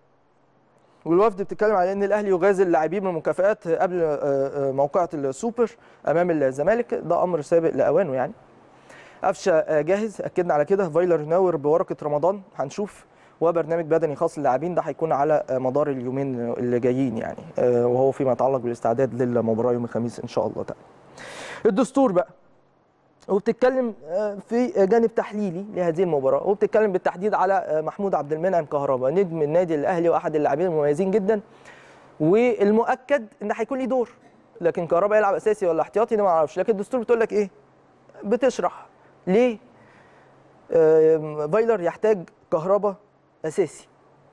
والوفد بتتكلم على ان الاهلي يغازل اللاعبين من المكافآت قبل آه، آه، موقعة السوبر امام الزمالك ده امر سابق لاوانه يعني قفشه آه، جاهز اكدنا على كده فايلر ناور بورقه رمضان هنشوف وبرنامج بدني خاص للاعبين ده هيكون على آه، مدار اليومين اللي جايين يعني آه، وهو فيما يتعلق بالاستعداد للمباراه يوم الخميس ان شاء الله تعالى الدستور بقى وبتتكلم آه، في جانب تحليلي لهذه المباراه وبتتكلم بالتحديد على آه، محمود عبد المنعم كهربا نجم النادي الاهلي واحد اللاعبين المميزين جدا والمؤكد ان هيكون ليه دور لكن كهربا يلعب اساسي ولا احتياطي ده ما اعرفش لكن الدستور بتقول لك ايه بتشرح ليه آه، فايلر يحتاج كهربا اساسي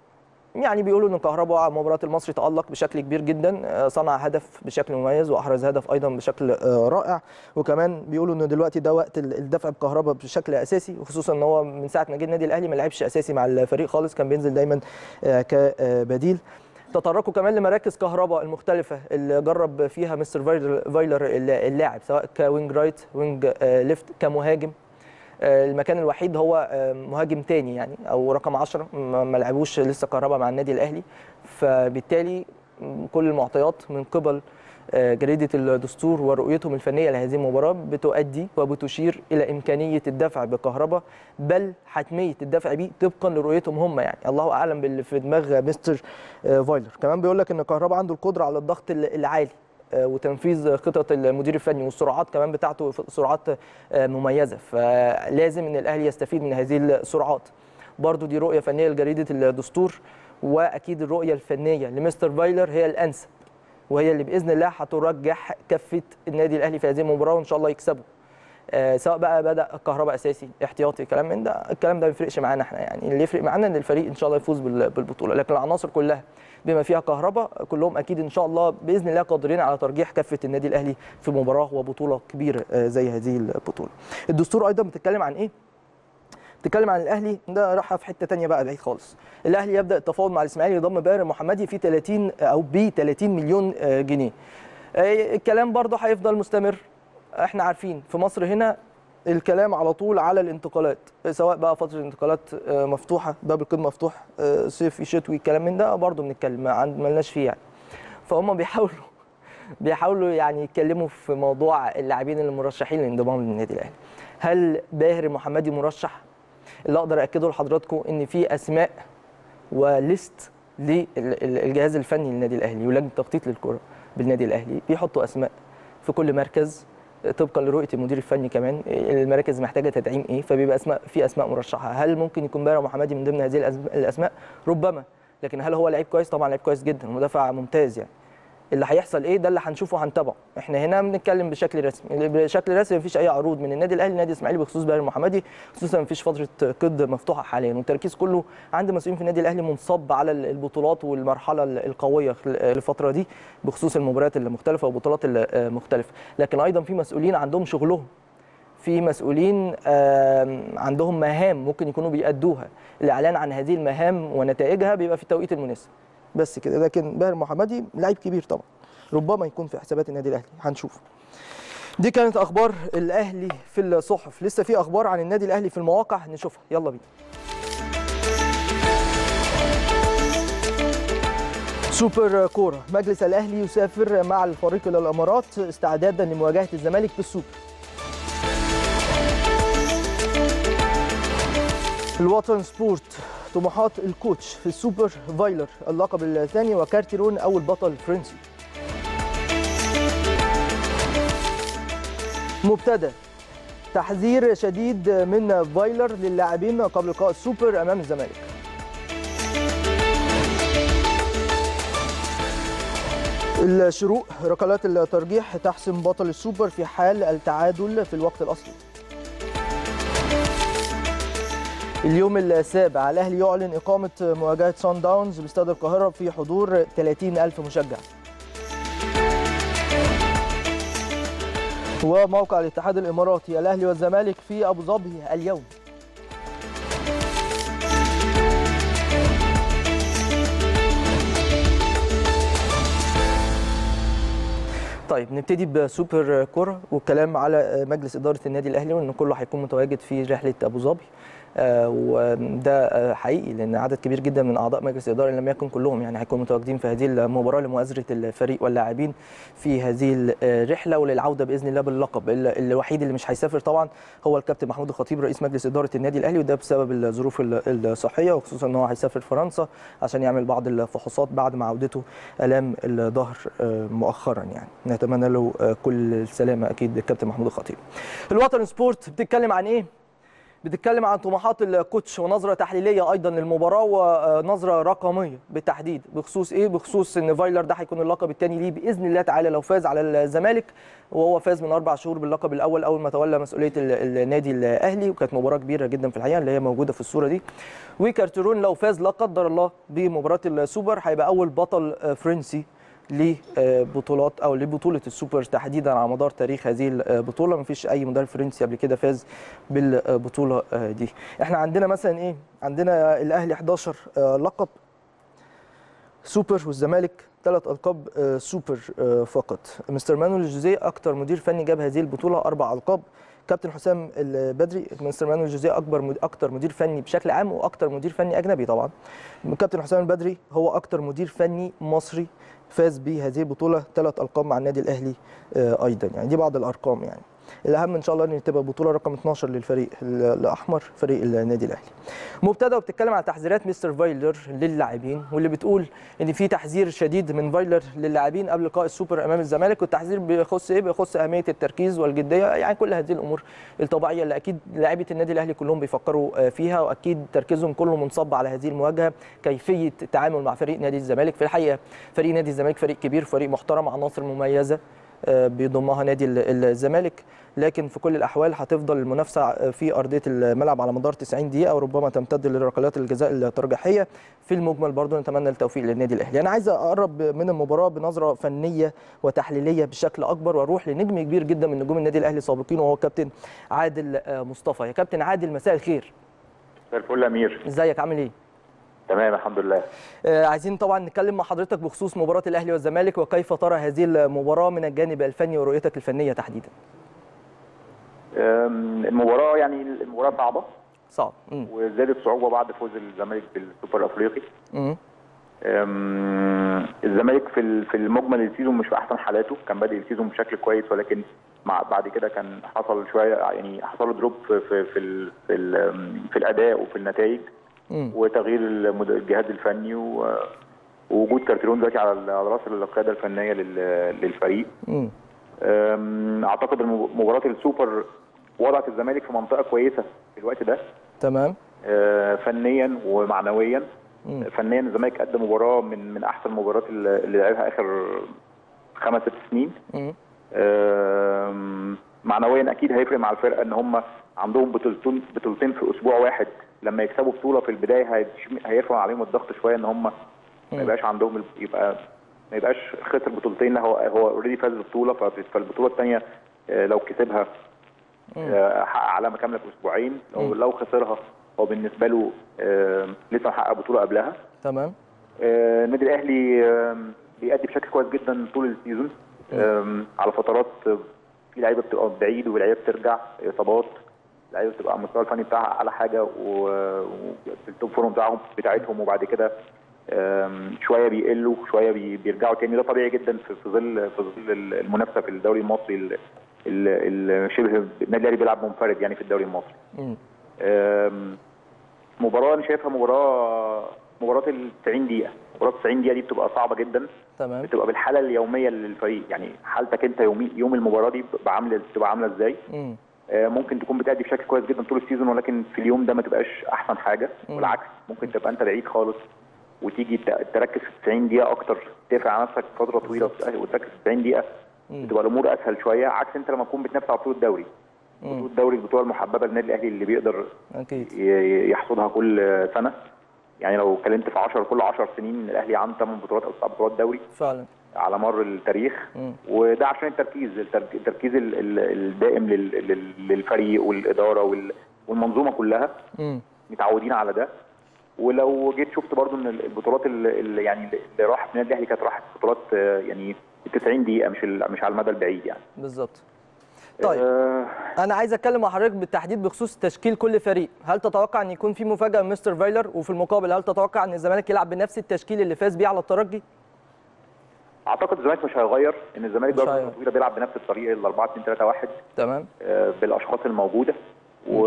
يعني بيقولوا ان كهربا مباراه المصري تالق بشكل كبير جدا آه، صنع هدف بشكل مميز واحرز هدف ايضا بشكل آه، رائع وكمان بيقولوا ان دلوقتي ده وقت ال- الدفع بكهربا بشكل اساسي وخصوصا ان هو من ساعه ما جه النادي الاهلي ما لعبش اساسي مع الفريق خالص كان بينزل دايما آه، كبديل تطرقوا كمان لمراكز كهرباء المختلفة اللي جرب فيها مستر فايلر فايلر اللاعب سواء كوينج رايت وينج آه، ليفت كمهاجم آه، المكان الوحيد هو آه، مهاجم تاني يعني او رقم 10 ما ما لعبوش لسه كهربا مع النادي الاهلي فبالتالي م، كل المعطيات من قبل آه، جريده الدستور ورؤيتهم الفنيه لهذه المباراه بتؤدي وبتشير الى امكانيه الدفع بكهربا بل حتميه الدفع بيه طبقا لرؤيتهم هم يعني الله اعلم باللي في دماغ مستر آه، فايلر كمان بيقول لك ان كهربا عنده القدره على الضغط ال- العالي آه، وتنفيذ خطط المدير الفني والسرعات كمان بتاعته ف- سرعات آه، مميزه فلازم ان الاهلي يستفيد من هذه السرعات برضو دي رؤيه فنيه لجريده الدستور واكيد الرؤيه الفنيه لمستر فايلر هي الانسب وهي اللي باذن الله هترجح كفه النادي الاهلي في هذه المباراه وان شاء الله يكسبوا آه، سواء بقى بدا كهرباء اساسي احتياطي كلام من ده الكلام ده ما بيفرقش معانا احنا يعني اللي يفرق معانا ان الفريق ان شاء الله يفوز بال- بالبطوله لكن العناصر كلها بما فيها كهرباء كلهم اكيد ان شاء الله باذن الله قادرين على ترجيح كفه النادي الاهلي في مباراه وبطوله كبيره آه، زي هذه البطوله الدستور ايضا بتتكلم عن ايه بتتكلم عن الاهلي ده راح في حته تانية بقى بعيد خالص الاهلي يبدا التفاوض مع الاسماعيلي لضم باهر المحمدي في 30 او ب 30 مليون آه، جنيه آه، الكلام برضه هيفضل مستمر احنا عارفين في مصر هنا الكلام على طول على الانتقالات سواء بقى فتره الانتقالات آه، مفتوحه باب القيد مفتوح آه، صيفي شتوي الكلام من ده برضه بنتكلم ما عند- ملناش فيه يعني فهم بيحاولوا بيحاولوا يعني يتكلموا في موضوع اللاعبين المرشحين للانضمام للنادي الاهلي هل باهر المحمدي مرشح اللي اقدر اكده لحضراتكم ان في اسماء وليست للجهاز الفني للنادي الاهلي ولجنه التخطيط للكره بالنادي الاهلي بيحطوا اسماء في كل مركز طبقا لرؤيه المدير الفني كمان المراكز محتاجه تدعيم ايه فبيبقى اسماء في اسماء مرشحه هل ممكن يكون باهر محمدي من ضمن هذه الأسم- الاسماء ربما لكن هل هو لعيب كويس طبعا لعيب كويس جدا مدافع ممتاز يعني اللي هيحصل ايه ده اللي هنشوفه هنتابعه احنا هنا بنتكلم بشكل رسمي بشكل رسمي مفيش اي عروض من النادي الاهلي النادي الاسماعيلي بخصوص باهر المحمدي خصوصا مفيش فتره قيد مفتوحه حاليا والتركيز كله عند مسؤولين في النادي الاهلي منصب على البطولات والمرحله القويه الفتره دي بخصوص المباريات المختلفه والبطولات المختلفه لكن ايضا في مسؤولين عندهم شغلهم في مسؤولين آم، عندهم مهام ممكن يكونوا بيأدوها الاعلان عن هذه المهام ونتائجها بيبقى في التوقيت المناسب بس كده لكن باهر محمدي لعيب كبير طبعا ربما يكون في حسابات النادي الاهلي هنشوف دي كانت اخبار الاهلي في الصحف لسه في اخبار عن النادي الاهلي في المواقع نشوفها يلا بينا سوبر كوره مجلس الاهلي يسافر مع الفريق الى الامارات استعدادا لمواجهه الزمالك بالسوبر الوطن سبورت طموحات الكوتش في السوبر فايلر اللقب الثاني وكارتيرون اول بطل فرنسي مبتدا تحذير شديد من فايلر للاعبين قبل لقاء السوبر امام الزمالك الشروق ركلات الترجيح تحسم بطل السوبر في حال التعادل في الوقت الاصلي اليوم السابع الاهلي يعلن اقامه مواجهه سان داونز باستاد القاهره في حضور 30 الف مشجع وموقع الاتحاد الاماراتي الاهلي والزمالك في ابو ظبي اليوم طيب نبتدي بسوبر كوره والكلام على مجلس اداره النادي الاهلي وان كله هيكون متواجد في رحله ابو ظبي آه، وده آه، حقيقي لان عدد كبير جدا من اعضاء مجلس الاداره ان لم يكن كلهم يعني هيكونوا متواجدين في هذه المباراه لمؤازره الفريق واللاعبين في هذه الرحله وللعوده باذن الله باللقب ال- الوحيد اللي مش هيسافر طبعا هو الكابتن محمود الخطيب رئيس مجلس اداره النادي الاهلي وده بسبب الظروف ال- الصحيه وخصوصا ان هو هيسافر فرنسا عشان يعمل بعض الفحوصات بعد ما عودته الام الظهر آه، مؤخرا يعني نتمنى له آه، كل السلامه اكيد الكابتن محمود الخطيب الوطن سبورت بتتكلم عن ايه بتتكلم عن طموحات الكوتش ونظره تحليليه ايضا للمباراه ونظره رقميه بالتحديد بخصوص ايه بخصوص ان فايلر ده هيكون اللقب الثاني ليه باذن الله تعالى لو فاز على الزمالك وهو فاز من اربع شهور باللقب الاول اول ما تولى مسؤوليه ال- النادي الاهلي وكانت مباراه كبيره جدا في الحقيقه اللي هي موجوده في الصوره دي وكارترون لو فاز لا قدر الله بمباراه السوبر هيبقى اول بطل آه، فرنسي لبطولات او لبطوله السوبر تحديدا على مدار تاريخ هذه البطوله مفيش اي مدرب فرنسي قبل كده فاز بالبطوله دي احنا عندنا مثلا ايه عندنا الاهلي 11 لقب سوبر والزمالك ثلاث القاب آه، سوبر آه، فقط مستر مانويل جوزيه اكتر مدير فني جاب هذه البطوله اربع القاب كابتن حسام البدري مستر مانويل جوزيه اكبر مد... اكتر مدير فني بشكل عام واكتر مدير فني اجنبي طبعا كابتن حسام البدري هو اكتر مدير فني مصري فاز بهذه البطوله ثلاث القاب مع النادي الاهلي آه، ايضا يعني دي بعض الارقام يعني الاهم ان شاء الله ان تبقى بطوله رقم 12 للفريق ال- الاحمر فريق النادي الاهلي مبتدا وبتتكلم عن تحذيرات مستر فايلر للاعبين واللي بتقول ان في تحذير شديد من فايلر للاعبين قبل لقاء السوبر امام الزمالك والتحذير بيخص ايه بيخص اهميه التركيز والجديه يعني كل هذه الامور الطبيعيه اللي اكيد لاعيبه النادي الاهلي كلهم بيفكروا آه، فيها واكيد تركيزهم كله منصب على هذه المواجهه كيفيه التعامل مع فريق نادي الزمالك في الحقيقه فريق نادي الزمالك فريق كبير فريق محترم عناصر مميزه آه، بيضمها نادي ال- الزمالك لكن في كل الاحوال هتفضل المنافسه في ارضيه الملعب على مدار 90 دقيقه وربما تمتد لركلات الجزاء الترجيحيه في المجمل برضو نتمنى التوفيق للنادي الاهلي انا عايز اقرب من المباراه بنظره فنيه وتحليليه بشكل اكبر واروح لنجم كبير جدا من نجوم النادي الاهلي السابقين وهو كابتن عادل آه، مصطفى يا كابتن عادل مساء الخير مساء الفل يا امير ازيك عامل ايه تمام الحمد لله آه، عايزين طبعا نتكلم مع حضرتك بخصوص مباراه الاهلي والزمالك وكيف ترى هذه المباراه من الجانب الفني ورؤيتك الفنيه تحديدا أم، المباراه يعني المباراه صعبه صعب امم وزادت صعوبه بعد فوز الزمالك بالسوبر الافريقي امم أم، الزمالك في ال- في المجمل السيزون مش في احسن حالاته كان بادئ السيزون بشكل كويس ولكن مع بعد كده كان حصل شويه يعني حصل له دروب في في في, ال في, ال في الاداء وفي النتائج امم وتغيير المد- الجهاز الفني و- ووجود كارتيرون دلوقتي على ال- على راس القياده الفنيه لل- للفريق امم أم، اعتقد ان مباراه السوبر وضعت الزمالك في منطقه كويسه في الوقت ده تمام أه، فنيا ومعنويا مم. فنيا الزمالك قدم مباراه من من احسن المباريات اللي اللي لعبها اخر خمس ست سنين امم أم، معنويا اكيد هيفرق مع الفرقه ان هم عندهم بطولتين بطولتين في اسبوع واحد لما يكسبوا بطوله في البدايه هيتش- هيرفع عليهم الضغط شويه ان هم ما يبقاش عندهم ال- يبقى ما يبقاش خسر البطولتين لا هو هو اوريدي فاز بالبطوله ففي- فالبطوله الثانيه لو كسبها آه، حقق علامه كامله في اسبوعين لو مم. لو خسرها هو بالنسبه له آه، لسه محقق بطوله قبلها تمام آه، النادي الاهلي آم، بيأدي بشكل كويس جدا طول السيزون آم، على فترات آه، في لعيبه بتبقى بعيد ولعيبه بترجع اصابات لعيبه بتبقى على المستوى الفني بتاعها اعلى حاجه و- وفي التوب فورم بتاعهم بتاعتهم وبعد كده آم، شويه بيقلوا شويه بي- بيرجعوا تاني ده طبيعي جدا في في ظل في ظل المنافسه في الدوري المصري ال- ال- ال- شبه النادي الاهلي بيلعب منفرد يعني في الدوري المصري مم. آم، مباراه انا شايفها مباراه مباراه ال 90 دقيقه مباراه 90 دقيقه دي بتبقى صعبه جدا تمام بتبقى بالحاله اليوميه للفريق يعني حالتك انت يومي يوم المباراه دي بتبقى عامله بتبقى عامله ازاي مم. آه، ممكن تكون بتأدي بشكل كويس جدا طول السيزون ولكن في اليوم ده ما تبقاش احسن حاجه مم. والعكس ممكن تبقى انت بعيد خالص وتيجي ت- تركز في 90 دقيقه اكتر تقفل على نفسك فتره طويله بالظبط. وتركز في 90 دقيقه مم. بتبقى الامور اسهل شويه عكس انت لما تكون بتنافس على بطوله الدوري مم. بطوله الدوري البطوله المحببه للنادي الاهلي اللي بيقدر اكيد ي- يحصدها كل سنه يعني لو اتكلمت في 10 كل 10 سنين الاهلي عنده 8 بطولات او 9 بطولات دوري فعلا على مر التاريخ مم. وده عشان التركيز الترك- التركيز ال- ال- الدائم لل- لل- للفريق والاداره وال- والمنظومه كلها مم. متعودين على ده ولو جيت شفت برضو ان البطولات اللي اللي يعني اللي راحت من النادي الاهلي كانت راحت بطولات آه، يعني 90 دقيقه مش ال- مش على المدى البعيد يعني بالظبط طيب آه، انا عايز اتكلم مع حضرتك بالتحديد بخصوص تشكيل كل فريق هل تتوقع ان يكون في مفاجاه من مستر فايلر وفي المقابل هل تتوقع ان الزمالك يلعب بنفس التشكيل اللي فاز بيه على الترجي اعتقد الزمالك مش هيغير ان الزمالك مش بقى هيغير. فترة طويله بيلعب بنفس الطريقه ال 4 2 3 1 تمام آه، بالاشخاص الموجوده و...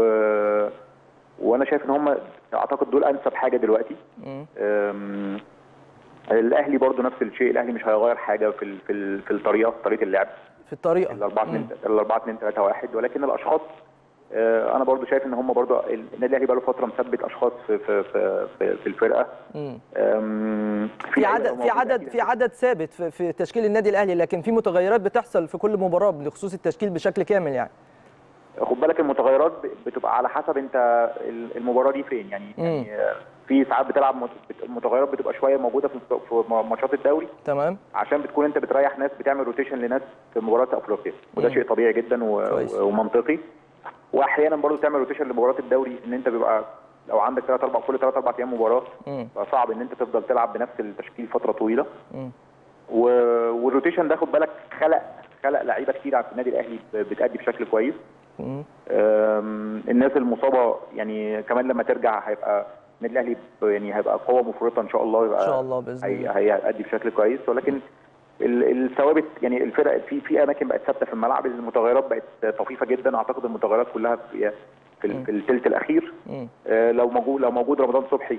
وانا شايف ان هم اعتقد دول انسب حاجه دلوقتي مم. أم، الاهلي برضو نفس الشيء الاهلي مش هيغير حاجه في ال- في ال- في الطريقه في طريقه اللعب في الطريقه ال 4 2 ال 4 2 3 1 ولكن الاشخاص آه، انا برضو شايف ان هم برضو النادي الاهلي بقى له فتره مثبت اشخاص في في في, في, في الفرقه مم. أم، في لعيبة عدد في موجودة عدد أكيد. في عدد ثابت في, في تشكيل النادي الاهلي لكن في متغيرات بتحصل في كل مباراه بخصوص التشكيل بشكل كامل يعني خد بالك المتغيرات ب- بتبقى على حسب انت ال- المباراه دي فين يعني, مم. يعني آه، في ساعات بتلعب مت- بت- المتغيرات بتبقى شويه موجوده في في ماتشات الدوري تمام عشان بتكون انت بتريح ناس بتعمل روتيشن لناس في مباراه افريقيا وده مم. شيء طبيعي جدا و... كويس. و- ومنطقي واحيانا برضو تعمل روتيشن لمباراه الدوري ان انت بيبقى لو عندك ثلاث اربع كل ثلاث اربع ايام مباراه مم. فصعب ان انت تفضل تلعب بنفس التشكيل فتره طويله مم. و... والروتيشن ده خد بالك خلق خلق لعيبه كتير في النادي الاهلي ب- بتأدي بشكل كويس مم. أم، الناس المصابه يعني كمان لما ترجع هيبقى النادي الاهلي ب- يعني هيبقى قوه مفرطه ان شاء الله يبقى ان شاء الله باذن هي الله هيأدي بشكل كويس ولكن ال- الثوابت يعني الفرق في في اماكن بقت ثابته في الملعب المتغيرات بقت طفيفه جدا اعتقد المتغيرات كلها في في, ال- في الثلث الاخير مم. آه، لو موجود لو موجود رمضان صبحي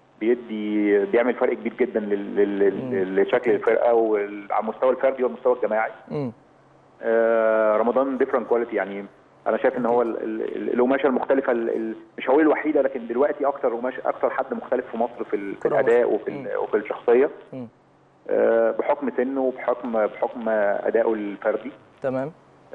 بيدي بيعمل فرق كبير جدا لل- لل- لل- لشكل الفرقه وعلى المستوى الفردي والمستوى الجماعي مم. آه، رمضان ديفرنت كواليتي يعني انا شايف ان هو ال- ال- ال- القماشه المختلفه ال- ال- مش هقول الوحيده لكن دلوقتي اكتر قماش اكتر حد مختلف في مصر في, ال- في كرة الاداء مصر. وفي مم. ال- وفي الشخصيه مم. آه، بحكم سنه وبحكم بحكم ادائه الفردي تمام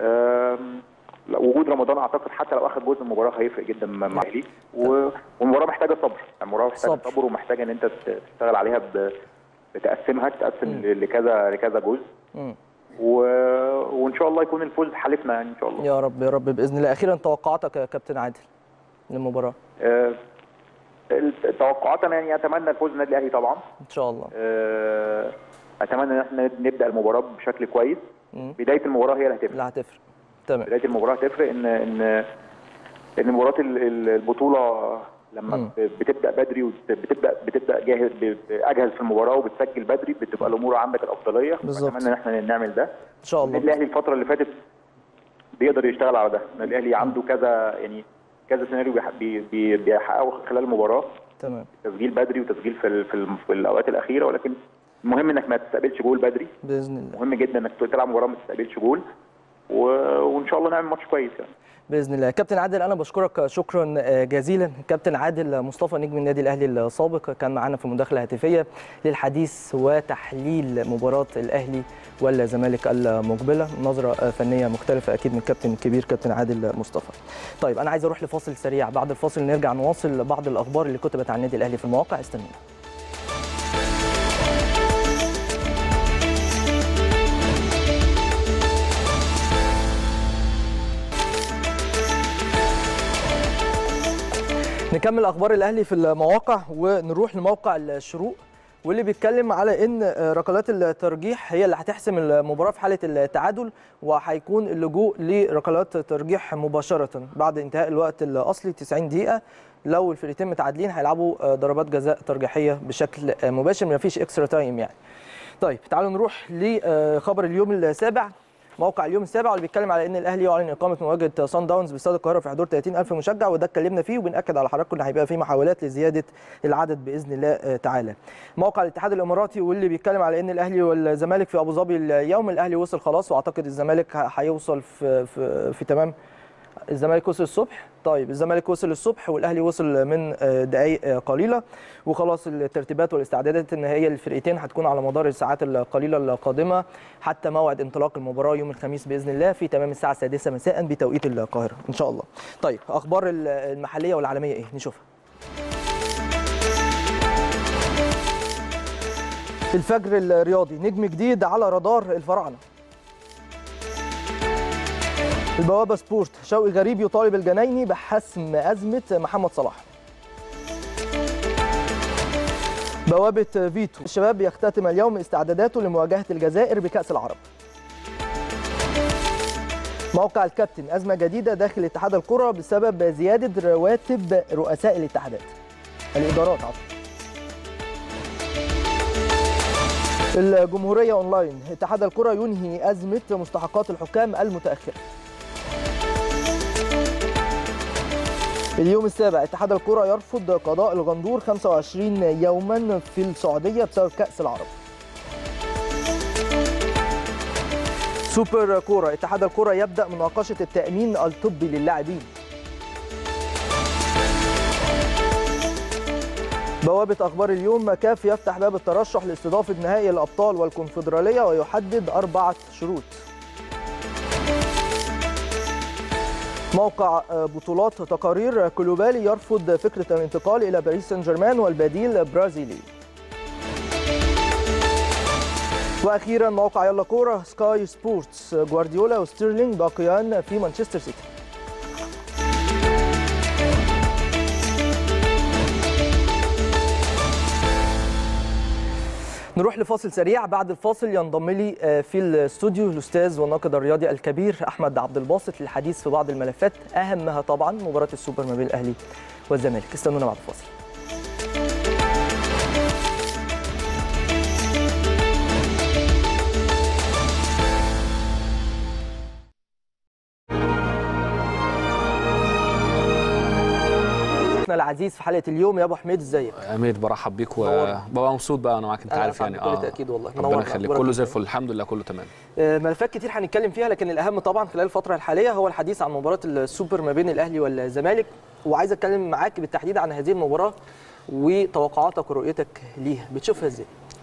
آم، لا، وجود رمضان اعتقد حتى لو اخذ جزء من المباراه هيفرق جدا مع الاهلي و- والمباراه محتاجه صبر المباراه محتاجه صبر. صبر ومحتاجه ان انت ت- تشتغل عليها ب- بتقسمها تقسم مم. ل- لكذا لكذا جزء مم. و... وان شاء الله يكون الفوز حالفنا يعني ان شاء الله يا رب يا رب باذن الله اخيرا توقعاتك يا كابتن عادل للمباراه آه، التوقعات انا يعني اتمنى الفوز النادي الاهلي طبعا ان شاء الله آه، اتمنى ان احنا نبدا المباراه بشكل كويس مم. بدايه المباراه هي اللي هتفرق لا هتفرق تمام بدايه المباراه هتفرق ان ان ان مباراه ال- ال- البطوله لما مم. ب- بتبدا بدري وبتبدا بتبدا جاهز ب- اجهز في المباراه وبتسجل بدري بتبقى الامور عندك الافضليه بالظبط. اتمنى ان احنا نعمل ده ان شاء الله النادي الاهلي الفتره اللي فاتت بيقدر يشتغل على ده النادي الاهلي عنده كذا يعني كذا سيناريو بيح- بي- بي- بيحققه خلال المباراه تمام تسجيل بدري وتسجيل في ال- في, ال- في الاوقات الاخيره ولكن المهم انك ما تستقبلش جول بدري باذن الله مهم جدا انك تلعب مباراه ما تستقبلش جول و... وان شاء الله نعمل ماتش كويس يعني باذن الله كابتن عادل انا بشكرك شكرا جزيلا كابتن عادل مصطفى نجم النادي الاهلي السابق كان معنا في مداخله هاتفيه للحديث وتحليل مباراه الاهلي والزمالك المقبله نظره فنيه مختلفه اكيد من الكابتن الكبير كابتن عادل مصطفى طيب انا عايز اروح لفاصل سريع بعد الفاصل نرجع نواصل بعض الاخبار اللي كتبت عن النادي الاهلي في المواقع استنونا نكمل اخبار الاهلي في المواقع ونروح لموقع الشروق واللي بيتكلم على ان آه، ركلات الترجيح هي اللي هتحسم المباراه في حاله التعادل وهيكون اللجوء لركلات ترجيح مباشره بعد انتهاء الوقت الاصلي 90 دقيقه لو الفريقين متعادلين هيلعبوا آه، ضربات جزاء ترجيحيه بشكل آه، مباشر ما فيش اكسترا تايم يعني طيب تعالوا نروح لخبر اليوم السابع موقع اليوم السابع واللي بيتكلم على ان الاهلي يعلن اقامه مواجهه صن داونز باستاد القاهره في حضور 30000 مشجع وده اتكلمنا فيه وبناكد على حضراتكم ان هيبقى في محاولات لزياده العدد باذن الله آه، تعالى. موقع الاتحاد الاماراتي واللي بيتكلم على ان الاهلي والزمالك في ابو ظبي اليوم الاهلي وصل خلاص واعتقد الزمالك ه- هيوصل في في, في تمام الزمالك وصل الصبح طيب الزمالك وصل الصبح والاهلي وصل من آه، دقائق آه، قليله وخلاص الترتيبات والاستعدادات النهائيه للفرقتين هتكون على مدار الساعات القليله القادمه حتى موعد انطلاق المباراه يوم الخميس باذن الله في تمام الساعه السادسه مساء بتوقيت القاهره ان شاء الله طيب اخبار ال- المحليه والعالميه ايه نشوفها الفجر الرياضي نجم جديد على رادار الفراعنه البوابه سبورت شوقي غريب يطالب الجنايني بحسم ازمه محمد صلاح بوابه فيتو الشباب يختتم اليوم استعداداته لمواجهه الجزائر بكاس العرب موقع الكابتن ازمه جديده داخل اتحاد الكره بسبب زياده رواتب رؤساء الاتحادات الادارات عفوا الجمهوريه اونلاين اتحاد الكره ينهي ازمه مستحقات الحكام المتاخره اليوم السابع اتحاد الكرة يرفض قضاء الغندور 25 يوما في السعودية بسبب كأس العرب سوبر كورة اتحاد الكرة يبدأ مناقشة التأمين الطبي للاعبين بوابة أخبار اليوم كاف يفتح باب الترشح لاستضافة نهائي الأبطال والكونفدرالية ويحدد أربعة شروط موقع بطولات تقارير كلوبالي يرفض فكرة الانتقال إلى باريس سان جيرمان والبديل برازيلي وأخيرا موقع يلا كورة سكاي سبورتس جوارديولا وستيرلينج باقيان في مانشستر سيتي نروح لفاصل سريع بعد الفاصل ينضم لي آه، في الاستوديو الاستاذ والناقد الرياضي الكبير احمد عبد الباسط للحديث في بعض الملفات اهمها طبعا مباراه السوبر ما بين الاهلي والزمالك استنونا بعد الفاصل ضيفنا العزيز في حلقه اليوم يا ابو حميد ازيك امير برحب بيك نورنا. وببقى مبسوط بقى انا معاك انت أنا عارف أسعد يعني بكل تأكيد والله. ربنا نورنا. يخليك أخبارك كله زي إيه؟ الفل الحمد لله كله تمام آه، ملفات كتير هنتكلم فيها لكن الاهم طبعا خلال الفتره الحاليه هو الحديث عن مباراه السوبر ما بين الاهلي والزمالك وعايز اتكلم معاك بالتحديد عن هذه المباراه وتوقعاتك ورؤيتك ليها بتشوفها ازاي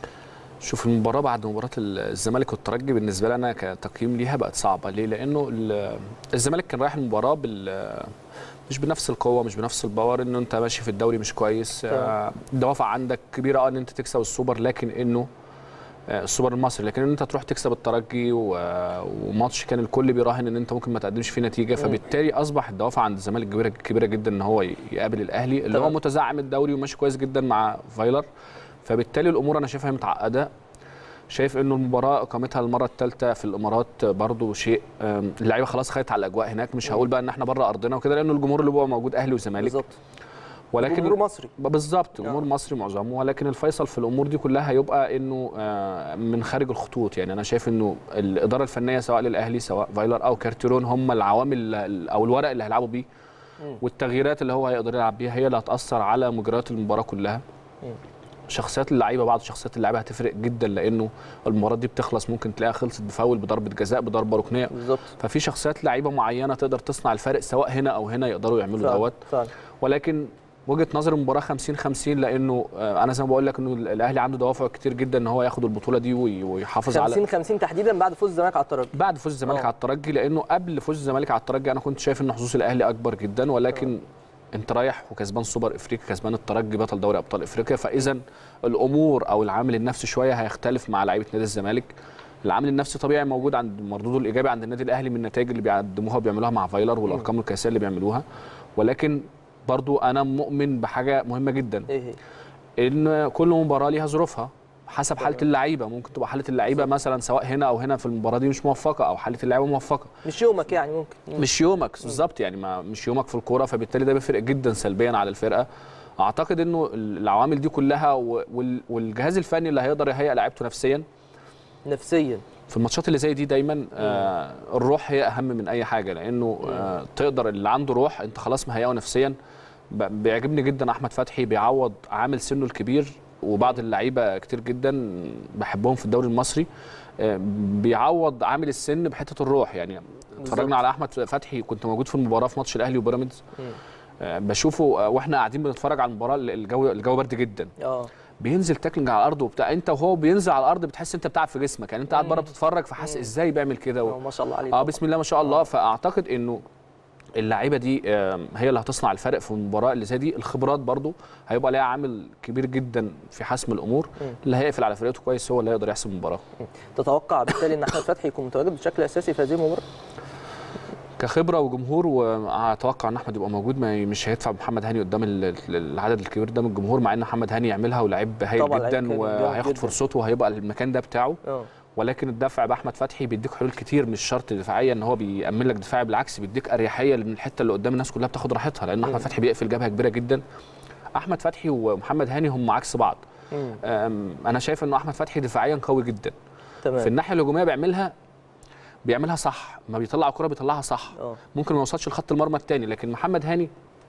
شوف المباراه بعد مباراه الزمالك والترجي بالنسبه لي انا كتقييم ليها بقت صعبه ليه لانه ال- الزمالك كان رايح المباراه بال مش بنفس القوه مش بنفس الباور انه انت ماشي في الدوري مش كويس تمام. آه، الدوافع عندك كبيره اه ان انت تكسب السوبر لكن انه آه، السوبر المصري لكن ان انت تروح تكسب الترجي و- وماتش كان الكل بيراهن ان انت ممكن ما تقدمش فيه نتيجه فبالتالي اصبح الدوافع عند الزمالك كبيره كبيره جدا ان هو ي- يقابل الاهلي اللي هو تمام. متزعم الدوري وماشي كويس جدا مع فايلر فبالتالي الامور انا شايفها متعقده شايف انه المباراه اقامتها المره الثالثه في الامارات برضو شيء أم، اللعيبه خلاص خدت على الاجواء هناك مش هقول بقى ان احنا بره ارضنا وكده لانه الجمهور اللي بيبقى موجود اهلي وزمالك بالظبط ولكن جمهور مصري بالظبط آه. جمهور مصري معظمه ولكن الفيصل في الامور دي كلها هيبقى انه آه، من خارج الخطوط يعني انا شايف انه الاداره الفنيه سواء للاهلي سواء فايلر او كارتيرون هم العوامل ال- او الورق اللي هيلعبوا بيه مم. والتغييرات اللي هو هيقدر يلعب بيها هي اللي هتاثر على مجريات المباراه كلها مم. شخصيات اللعيبه بعض شخصيات اللعيبه هتفرق جدا لانه المباراه دي بتخلص ممكن تلاقيها خلصت بفاول بضربه جزاء بضربه ركنيه بالظبط ففي شخصيات لعيبه معينه تقدر تصنع الفارق سواء هنا او هنا يقدروا يعملوا فعلا دوت فعلا ولكن وجهه نظر المباراه 50 50 لانه آه، انا زي ما بقول لك انه الاهلي عنده دوافع كتير جدا ان هو ياخد البطوله دي وي- ويحافظ على 50 50 تحديدا بعد فوز الزمالك على الترجي بعد فوز الزمالك آه. على الترجي لانه قبل فوز الزمالك على الترجي انا كنت شايف ان حظوظ الاهلي اكبر جدا ولكن انت رايح وكسبان سوبر افريقيا كسبان الترجي بطل دوري ابطال افريقيا فاذا الامور او العامل النفسي شويه هيختلف مع لعيبه نادي الزمالك العامل النفسي طبيعي موجود عند مردوده الايجابي عند النادي الاهلي من النتائج اللي بيقدموها وبيعملوها مع فايلر والارقام القياسيه اللي بيعملوها ولكن برضو انا مؤمن بحاجه مهمه جدا ايه هي ان كل مباراه ليها ظروفها حسب حاله اللعيبه ممكن تبقى حاله اللعيبه مثلا سواء هنا او هنا في المباراه دي مش موفقه او حاله اللعيبه موفقه مش يومك يعني ممكن مش يومك بالظبط يعني ما مش يومك في الكوره فبالتالي ده بيفرق جدا سلبيا على الفرقه اعتقد انه العوامل دي كلها و- وال- والجهاز الفني اللي هيقدر يهيئ لعيبته نفسيا نفسيا في الماتشات اللي زي دي دايما آه الروح هي اهم من اي حاجه لانه آه تقدر اللي عنده روح انت خلاص مهيئه نفسيا ب- بيعجبني جدا احمد فتحي بيعوض عامل سنه الكبير وبعض اللعيبه كتير جدا بحبهم في الدوري المصري آه بيعوض عامل السن بحته الروح يعني اتفرجنا على احمد فتحي كنت موجود في المباراه في ماتش الاهلي وبيراميدز آه بشوفه آه، واحنا قاعدين بنتفرج على المباراه الجو الجو برد جدا اه بينزل تاكلينج على الارض وبتاع انت وهو بينزل على الارض بتحس انت بتعب في جسمك يعني انت قاعد بره بتتفرج فحاسس ازاي بيعمل كده آه، و... ما شاء الله عليك اه بسم الله ما شاء الله فاعتقد انه اللعيبه دي آم، هي اللي هتصنع الفرق في المباراه اللي زي دي الخبرات برضو هيبقى ليها عامل كبير جدا في حسم الامور اللي هيقفل على فرقته كويس هو اللي هيقدر يحسم المباراه تتوقع بالتالي ان احمد فتحي يكون متواجد بشكل اساسي في هذه المباراه كخبره وجمهور واتوقع ان احمد يبقى موجود ما مش هيدفع محمد هاني قدام ال- ال- العدد الكبير ده من الجمهور مع ان محمد هاني يعملها ولاعيب هايل طبعاً لعيب جدا كان جامد وهياخد جداً. فرصته وهيبقى المكان ده بتاعه اه ولكن الدفع باحمد فتحي بيديك حلول كتير مش شرط دفاعيه ان هو بيأمن لك دفاعي بالعكس بيديك اريحيه لان الحته اللي قدام الناس كلها بتاخد راحتها لان احمد فتحي بيقفل جبهه كبيره جدا احمد فتحي ومحمد هاني هم عكس بعض مم. أم، انا شايف ان احمد فتحي دفاعيا قوي جدا في تمام الناحيه الهجوميه بيعملها بيعملها صح ما بيطلع الكره بيطلعها صح اه ممكن ما يوصلش لخط المرمى الثاني لكن محمد هاني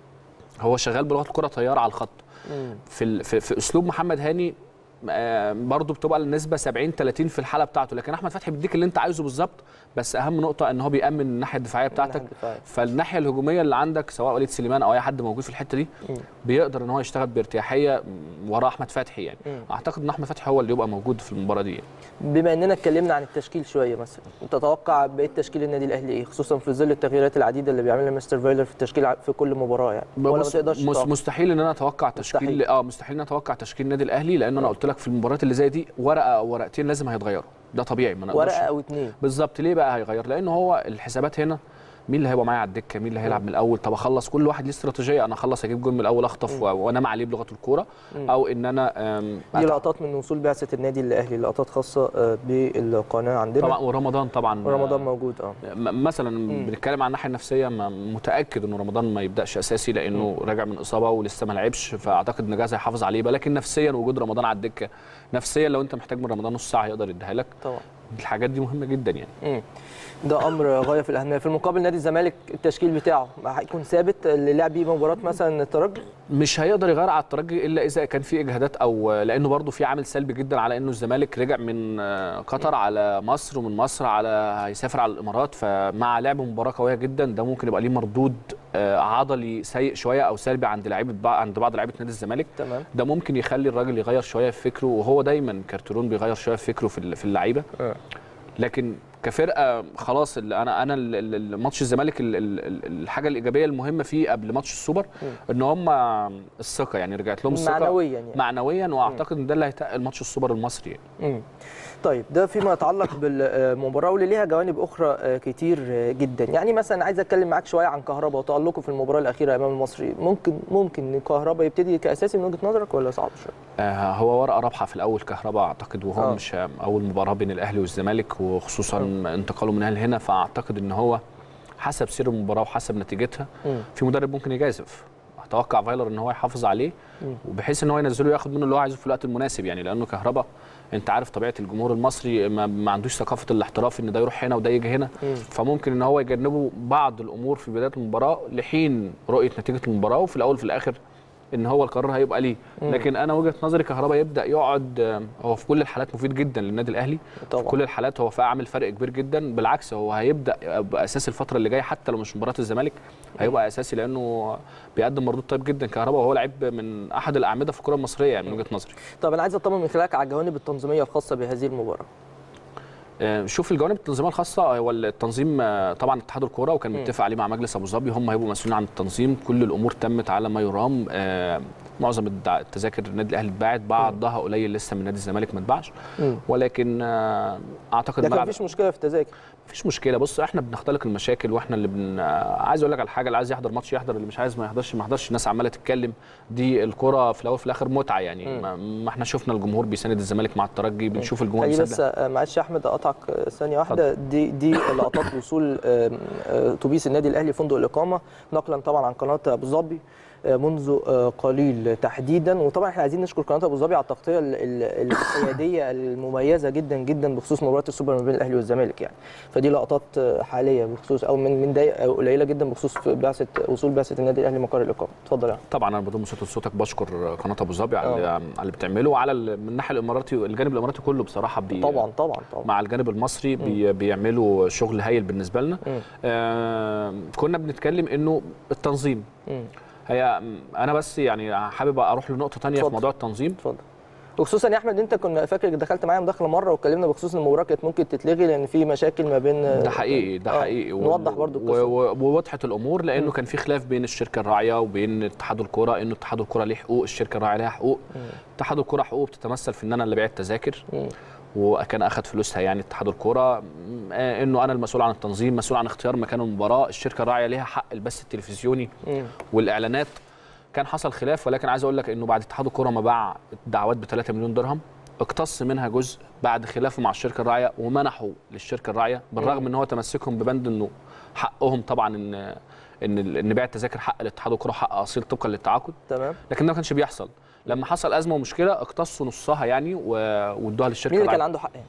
هو شغال بلغه الكره طيار على الخط مم. في ال- في, في اسلوب محمد هاني آه، برضه بتبقى النسبه 70 30 في الحاله بتاعته لكن احمد فتحي بيديك اللي انت عايزه بالظبط بس اهم نقطه ان هو بيامن الناحيه الدفاعيه بتاعتك الناحية الدفاعية. فالناحيه الهجوميه اللي عندك سواء وليد سليمان او اي حد موجود في الحته دي مم. بيقدر ان هو يشتغل بارتياحيه ورا احمد فتحي يعني مم. اعتقد ان احمد فتحي هو اللي يبقى موجود في المباراه دي يعني. بما اننا اتكلمنا عن التشكيل شويه مثلا تتوقع بقيه تشكيل النادي الاهلي ايه خصوصا في ظل التغييرات العديده اللي بيعملها مستر فايلر في التشكيل ع- في كل مباراه يعني ولا ما بص- تقدرش مس- تتوقع؟ مستحيل ان انا اتوقع تشكيل مستحيل. اه مستحيل ان انا اتوقع تشكيل النادي الاهلي لان انا قلت لك في المباريات اللي زي دي ورقه او ورقتين لازم هيتغيروا ده طبيعي ما نقدرش ورقه او اتنين بالظبط ليه بقى هيغير لان هو الحسابات هنا مين اللي هيبقى معايا على الدكه مين اللي هيلعب من الاول طب اخلص كل واحد ليه استراتيجيه انا اخلص اجيب جول من الاول اخطف و- وانام عليه بلغه الكوره او ان انا آم، دي أتع- لقطات من وصول بعثه النادي الاهلي لقطات خاصه آه، بالقناه عندنا طبعا ورمضان طبعا ورمضان موجود اه م- مثلا بنتكلم عن الناحيه النفسيه ما- متاكد ان رمضان ما يبداش اساسي لانه راجع من اصابه ولسه ما لعبش فاعتقد ان جاز هيحافظ عليه بقى لكن نفسيا وجود رمضان على الدكه نفسيا لو انت محتاج من رمضان نص ساعه يقدر يديها لك طبعا الحاجات دي مهمه جدا يعني مم. ده امر غايه في الاهميه في المقابل نادي الزمالك التشكيل بتاعه هيكون ثابت اللي لعب بيه مباراه مثلا الترجي مش هيقدر يغير على الترجي الا اذا كان في اجهادات او لانه برضه في عامل سلبي جدا على انه الزمالك رجع من آه، قطر على مصر ومن مصر على هيسافر على الامارات فمع لعب مباراه قويه جدا ده ممكن يبقى ليه مردود آه، عضلي سيء شويه او سلبي عند لعيبه بع- عند بعض لعيبه نادي الزمالك تمام ده ممكن يخلي الراجل يغير شويه في فكره وهو دايما كارترون بيغير شويه في فكره في ال- في اللعيبه آه. لكن كفرقه خلاص اللي انا انا ال- ال- ال- ماتش الزمالك ال- ال- ال- الحاجه الايجابيه المهمه فيه قبل ماتش السوبر ان هم الثقه يعني رجعت لهم الثقه معنويا يعني معنويا واعتقد ان ده اللي هيتقل ماتش السوبر المصري يعني. مم. طيب ده فيما يتعلق بالمباراه واللي ليها جوانب اخرى آه، كتير آه، جدا يعني مثلا عايز اتكلم معاك شويه عن كهربا وتالقه في المباراه الاخيره امام المصري ممكن ممكن ان كهربا يبتدي كاساسي من وجهه نظرك ولا صعب شويه آه هو ورقه رابحه في الاول كهرباء اعتقد وهو آه. مش اول مباراه بين الاهلي والزمالك وخصوصا انتقاله من الاهلي هنا فاعتقد ان هو حسب سير المباراه وحسب نتيجتها مم. في مدرب ممكن يجازف اتوقع فايلر ان هو يحافظ عليه وبحيث ان هو ينزله ياخد منه اللي هو عايزه في الوقت المناسب يعني لانه كهرباء انت عارف طبيعه الجمهور المصري ما, ما عندوش ثقافه الاحتراف ان ده يروح هنا وده يجي هنا فممكن ان هو يجنبه بعض الامور في بدايه المباراه لحين رؤيه نتيجه المباراه وفي الاول وفي الاخر ان هو القرار هيبقى ليه لكن انا وجهه نظري كهرباء يبدا يقعد آه، هو في كل الحالات مفيد جدا للنادي الاهلي طبعا. في كل الحالات هو عامل فرق كبير جدا بالعكس هو هيبدا يبقى اساسي الفتره اللي جايه حتى لو مش مباراه الزمالك هيبقى اساسي لانه بيقدم مردود طيب جدا كهرباء وهو لعيب من احد الاعمده في الكره المصريه يعني من وجهه نظري طب انا عايز اطمن من خلالك على الجوانب التنظيميه الخاصه بهذه المباراه آه، شوف الجوانب التنظيميه الخاصه هو التنظيم آه، طبعا اتحاد الكوره وكان متفق عليه مع مجلس ابو ظبي هم هيبقوا مسؤولين عن التنظيم كل الامور تمت على ما يرام آه، معظم الدع- التذاكر النادي الاهلي اتباعت بعضها قليل لسه من نادي الزمالك ما اتباعش مم. ولكن آه، اعتقد لكن الملعب مفيش مشكله في التذاكر مفيش مشكله بص احنا بنختلق المشاكل واحنا اللي بن آه، عايز اقول لك على حاجه اللي عايز يحضر ماتش يحضر اللي مش عايز ما يحضرش ما يحضرش الناس عماله تتكلم دي الكره في الاول وفي الاخر متعه يعني ما, ما احنا شفنا الجمهور بيساند الزمالك مع الترجي بنشوف الجمهور خلي بيساند بس آه، معلش يا احمد اقطعك آه، ثانيه واحده دي دي لقطات وصول آم، آه، اتوبيس النادي الاهلي فندق الاقامه نقلا طبعا عن قناه ابو ظبي آه، منذ آه، قليل تحديدا وطبعا احنا عايزين نشكر قناه ابو ظبي على التغطيه ال- ال- الحياديه المميزه جدا جدا بخصوص مباراه السوبر ما بين الاهلي والزمالك يعني فدي لقطات آه، حاليه بخصوص او من من دقائق قليله جدا بخصوص بعثه وصول بعثه النادي الاهلي مقر الاقامه اتفضل يا أحمد. طبعا انا بضم صوت لصوتك بشكر قناه ابو ظبي على على اللي بتعمله وعلى ال- من الناحيه الاماراتي الجانب الاماراتي كله بصراحه بي طبعا طبعا طبعا مع الجانب المصري بي بيعملوا شغل هايل بالنسبه لنا مم. آه كنا بنتكلم انه التنظيم مم. هي انا بس يعني حابب اروح لنقطه تانية في اتفضل. موضوع التنظيم اتفضل وخصوصا يا احمد انت كنا فاكر دخلت معايا مداخله مره واتكلمنا بخصوص ان المباراه كانت ممكن تتلغي لان في مشاكل ما بين ده حقيقي ده آه، حقيقي و- نوضح برضو و- القصة. و- ووضحت الامور لانه كان في خلاف بين الشركه الراعيه وبين اتحاد الكره انه اتحاد الكره ليه حقوق الشركه الراعيه ليها حقوق اتحاد الكره حقوقه بتتمثل في ان انا اللي بعت تذاكر مم. وكان اخذ فلوسها يعني اتحاد الكره م- آه، انه انا المسؤول عن التنظيم مسؤول عن اختيار مكان المباراه الشركه الراعيه ليها حق البث التلفزيوني مم. والاعلانات كان حصل خلاف ولكن عايز اقول لك انه بعد اتحاد الكره ما باع الدعوات ب 3 مليون درهم اقتص منها جزء بعد خلافه مع الشركه الراعيه ومنحوا للشركه الراعيه بالرغم ان هو تمسكهم ببند انه حقهم طبعا ان ان ان بيع التذاكر حق لاتحاد الكره حق اصيل طبقا للتعاقد تمام لكن ده ما كانش بيحصل لما حصل ازمه ومشكله اقتصوا نصها يعني و- وادوها للشركه مين اللي كان الراعيه عنده حق يعني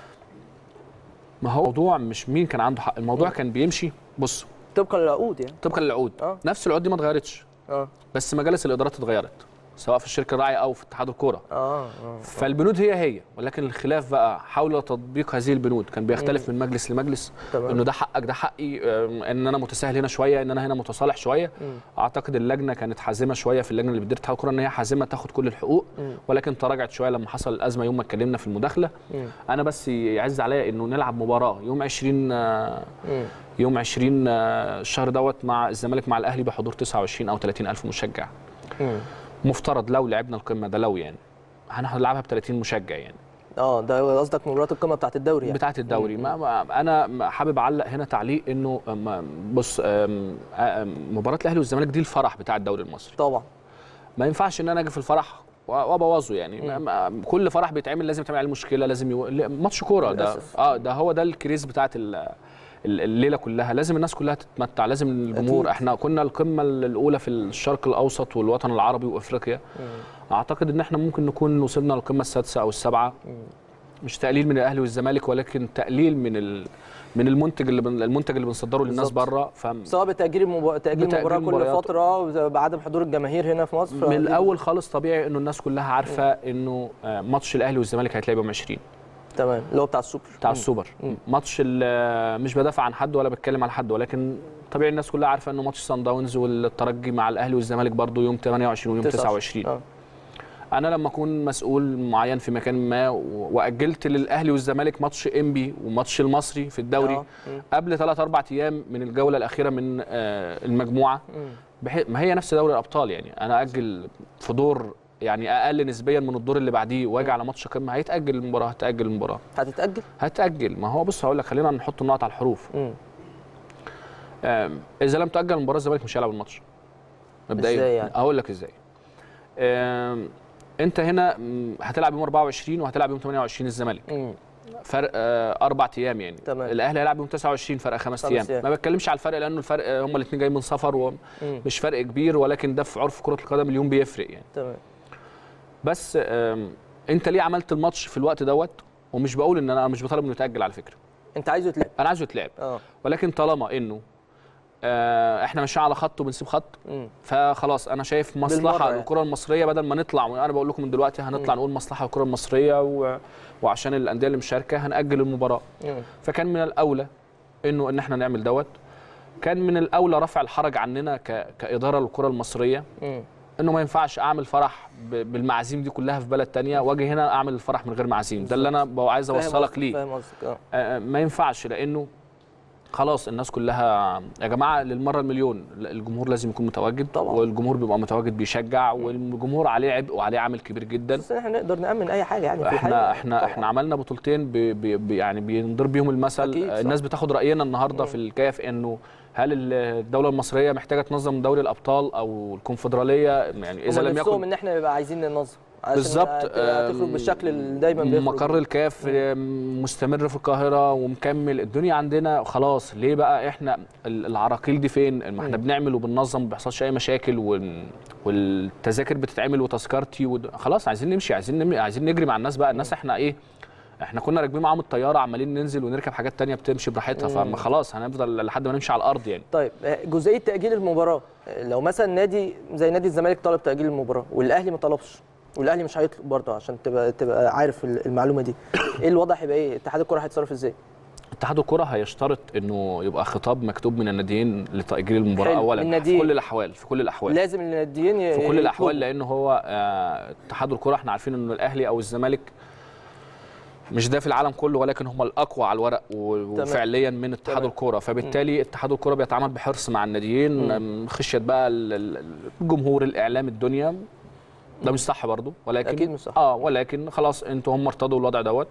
ما هو الموضوع مش مين كان عنده حق الموضوع كان بيمشي بص طبقا للعقود يعني طبقا للعقود آه. نفس العقود دي ما اتغيرتش اه بس مجالس الادارات اتغيرت سواء في الشركه الراعيه او في اتحاد الكوره اه اه فالبنود هي هي ولكن الخلاف بقى حول تطبيق هذه البنود كان بيختلف من مجلس لمجلس تمام. انه ده حقك ده حقي أم، ان انا متساهل هنا شويه ان انا هنا متصالح شويه اعتقد اللجنه كانت حازمه شويه في اللجنه اللي بتدير اتحاد الكوره ان هي حازمه تاخد كل الحقوق ولكن تراجعت شويه لما حصل الازمه يوم ما اتكلمنا في المداخله انا بس يعز عليا انه نلعب مباراه يوم 20 آه، مم. يوم 20 آه، الشهر دوت مع الزمالك مع الاهلي بحضور 29 او 30 الف مشجع مم. مفترض لو لعبنا القمه ده لو يعني هنلعبها ب 30 مشجع يعني اه ده قصدك مباراه القمه بتاعت الدوري يعني بتاعه الدوري ما ما انا حابب اعلق هنا تعليق انه ما- بص أم، أم، مباراه الاهلي والزمالك دي الفرح بتاع الدوري المصري طبعا ما ينفعش ان انا اجي في الفرح و- وابوظه يعني ما- ما- كل فرح بيتعمل لازم تعمل عليه مشكله لازم يو... لا، ماتش كوره ده للأسف. اه ده هو ده الكريز بتاعت ال... ال- الليله كلها لازم الناس كلها تتمتع لازم الجمهور أكيد. احنا كنا القمه الاولى في الشرق الاوسط والوطن العربي وافريقيا اعتقد ان احنا ممكن نكون وصلنا للقمه السادسه او السابعه مش تقليل من الاهلي والزمالك ولكن تقليل من ال... من المنتج اللي بن... المنتج اللي بنصدره للناس بالظبط. بره ف سواء بتاجيل المبا... تاجيل بتأجيل المباراه كل مباريات. فتره بعدم حضور الجماهير هنا في مصر من الاول خالص طبيعي انه الناس كلها عارفه انه آه، ماتش الاهلي والزمالك هيتلعب يوم 20 تمام اللي هو بتاع السوبر بتاع مم. السوبر ماتش ال- مش بدافع عن حد ولا بتكلم على حد ولكن طبيعي الناس كلها عارفه انه ماتش سان داونز والترجي مع الاهلي والزمالك برضو يوم 28 ويوم 29 اه انا لما اكون مسؤول معين في مكان ما و- واجلت للاهلي والزمالك ماتش انبي وماتش المصري في الدوري آه. مم. قبل 3 4 ايام من الجوله الاخيره من آه، المجموعه مم. بحيث ما هي نفس دوري الابطال يعني انا اجل في دور يعني اقل نسبيا من الدور اللي بعديه واجي على ماتش قمه هيتاجل المباراه هتاجل المباراه هتتاجل هتاجل ما هو بص هقول لك خلينا نحط النقط على الحروف مم. آم، اذا لم تاجل المباراه الزمالك مش هيلعب الماتش مبدئيا إزاي يعني؟ هقول لك ازاي آم، انت هنا مم، هتلعب يوم 24 وهتلعب يوم 28 الزمالك مم. فرق آه، اربع ايام يعني تمام. الاهلي هيلعب يوم 29 فرق خمس خمس ايام أيام. ما بتكلمش على الفرق لانه الفرق آه، هما الاثنين جايين من سفر مم. ومش فرق كبير ولكن ده في عرف كره القدم اليوم بيفرق يعني تمام بس آم، انت ليه عملت الماتش في الوقت دوت ومش بقول ان انا مش بطالب انه يتاجل على فكره انت عايزه يتلعب انا عايزه يتلعب اه ولكن طالما انه آه، احنا ماشيين على خط وبنسيب خط مم. فخلاص انا شايف بالمرة مصلحه يعني. للكره المصريه بدل ما نطلع وانا بقول لكم من دلوقتي هنطلع نقول مصلحه للكره المصريه و... وعشان الانديه اللي مشاركه هنأجل المباراه مم. فكان من الاولى انه ان احنا نعمل دوت كان من الاولى رفع الحرج عننا ك... كاداره للكره المصريه مم. انه ما ينفعش اعمل فرح ب... بالمعازيم دي كلها في بلد تانية واجي هنا اعمل الفرح من غير معازيم ده اللي انا ببقى عايز فاهم اوصلك قصدك، ليه فاهم قصدك اه آه، ما ينفعش لانه خلاص الناس كلها يا جماعه للمره المليون الجمهور لازم يكون متواجد طبعا. والجمهور بيبقى متواجد بيشجع والجمهور عليه عبء وعليه عامل كبير جدا بس احنا نقدر نامن اي حاجه يعني في احنا الحقيقة. احنا طبعاً. احنا عملنا بطولتين بي بي يعني بينضرب بيهم المثل أكيد، صح. الناس بتاخد راينا النهارده في الكاف انه هل الدوله المصريه محتاجه تنظم دوري الابطال او الكونفدراليه يعني اذا هم لم نفسهم يكن ان احنا نبقى عايزين ننظم عشان بالظبط هت- هتخرج آم، بالشكل اللي دايما بيخرج مقر الكاف آم، مستمر في القاهره ومكمل الدنيا عندنا خلاص ليه بقى احنا ال- العراقيل دي فين ما احنا بنعمل وبننظم ما بيحصلش اي مشاكل وال- والتذاكر بتتعمل وتذكرتي ود... خلاص عايزين نمشي عايزين نم... عايزين نجري مع الناس بقى الناس احنا ايه احنا كنا راكبين معاهم الطياره عمالين ننزل ونركب حاجات تانية بتمشي براحتها فما خلاص هنفضل لحد ما نمشي على الارض يعني طيب آه، جزئيه تاجيل المباراه آه، لو مثلا نادي زي نادي الزمالك طلب تاجيل المباراه والاهلي ما طلبش والاهلي مش هيطلب برضه عشان تبقى تبقى عارف ال- المعلومه دي ايه الوضع هيبقى ايه اتحاد الكره هيتصرف ازاي اتحاد الكره هيشترط انه يبقى خطاب مكتوب من الناديين لتاجيل المباراه حلو، اولا من في الناديين. كل الاحوال في كل الاحوال لازم الناديين ي- في كل يطلبوا. الاحوال لان هو آه، اتحاد الكره احنا عارفين انه الاهلي او الزمالك مش ده في العالم كله ولكن هم الاقوى على الورق و- وفعليا من اتحاد تمام. الكره فبالتالي اتحاد الكره بيتعامل بحرص مع الناديين أم، خشيه بقى ال- ال- الجمهور الاعلام الدنيا ده مش صح برضه ولكن أكيد مش صح. اه ولكن خلاص انتوا هم ارتضوا الوضع دوت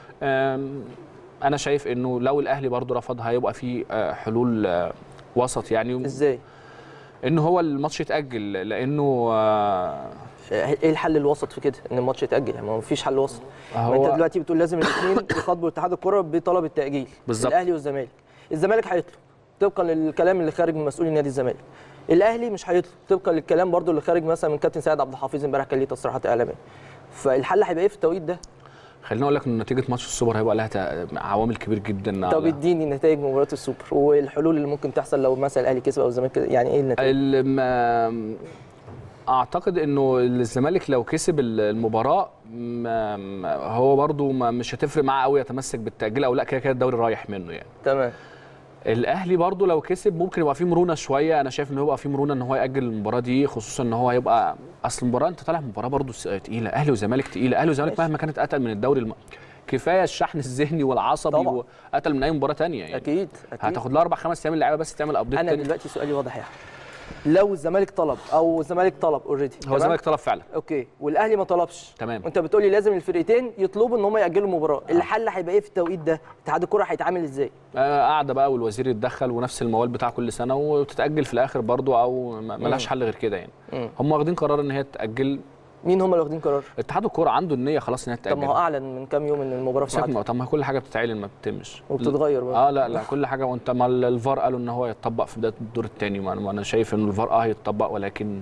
أم، انا شايف انه لو الاهلي برضه رفض هيبقى في آه، حلول آه، وسط يعني ازاي ان هو الماتش يتاجل لانه آه، ايه الحل الوسط في كده ان الماتش يتاجل يعني ما فيش حل وسط ما هو- انت دلوقتي بتقول لازم الاثنين يخاطبوا اتحاد الكره بطلب التاجيل بالظبط. الاهلي والزمالك الزمالك هيطلب طبقا للكلام اللي خارج من مسؤولي نادي الزمالك الاهلي مش هيطلب طبقا للكلام برضو اللي خارج مثلا من كابتن سيد عبد الحفيظ امبارح كان ليه تصريحات اعلاميه فالحل هيبقى ايه في التوقيت ده خليني اقول لك ان نتيجه ماتش السوبر هيبقى لها تع- عوامل كبير جدا طب على- اديني نتائج مباراه السوبر والحلول اللي ممكن تحصل لو مثلا الاهلي كسب او الزمالك كسب، يعني ايه النتائج ال- ما- اعتقد انه الزمالك لو كسب ال- المباراه ما ما- هو برضو ما مش هتفرق معاه قوي يتمسك بالتاجيل او لا كده كده الدوري رايح منه يعني تمام الاهلي برضو لو كسب ممكن يبقى فيه مرونه شويه انا شايف ان هو يبقى فيه مرونه ان هو ياجل المباراه دي خصوصا ان هو هيبقى اصل المباراه انت طالع مباراه برضو س- تقيله اهلي وزمالك تقيله اهلي وزمالك ماشي. مهما كانت اتقل من الدوري الم... كفايه الشحن الذهني والعصبي طبعا. واتقل من اي مباراه تانية يعني اكيد اكيد هتاخد لها اربع خمس ايام اللعيبه بس تعمل ابديت انا تاني دلوقتي سؤالي واضح يا احمد لو الزمالك طلب او الزمالك طلب اوريدي هو الزمالك طلب فعلا اوكي والاهلي ما طلبش تمام. وانت بتقولي لازم الفرقتين يطلبوا ان هم ياجلوا المباراه الحل هيبقى ايه في التوقيت ده اتحاد الكره هيتعامل ازاي آه، قاعده بقى والوزير يتدخل ونفس الموال بتاع كل سنه وتتاجل في الاخر برضو او ما- ملهاش حل غير كده يعني مم. هم واخدين قرار ان هي تاجل مين هم اللي واخدين قرار اتحاد الكوره عنده النيه خلاص ان هي طب ما هو تاجل اعلن من كام يوم ان المباراه في سيبك ميعادها ما- طب ما كل حاجه بتتعلن ما بتتمش وبتتغير برضه اه لا لا كل حاجه وانت ما ال- الفار قالوا ان هو يتطبق في بدايه الدور الثاني ما انا شايف ان الفار اه هيتطبق ولكن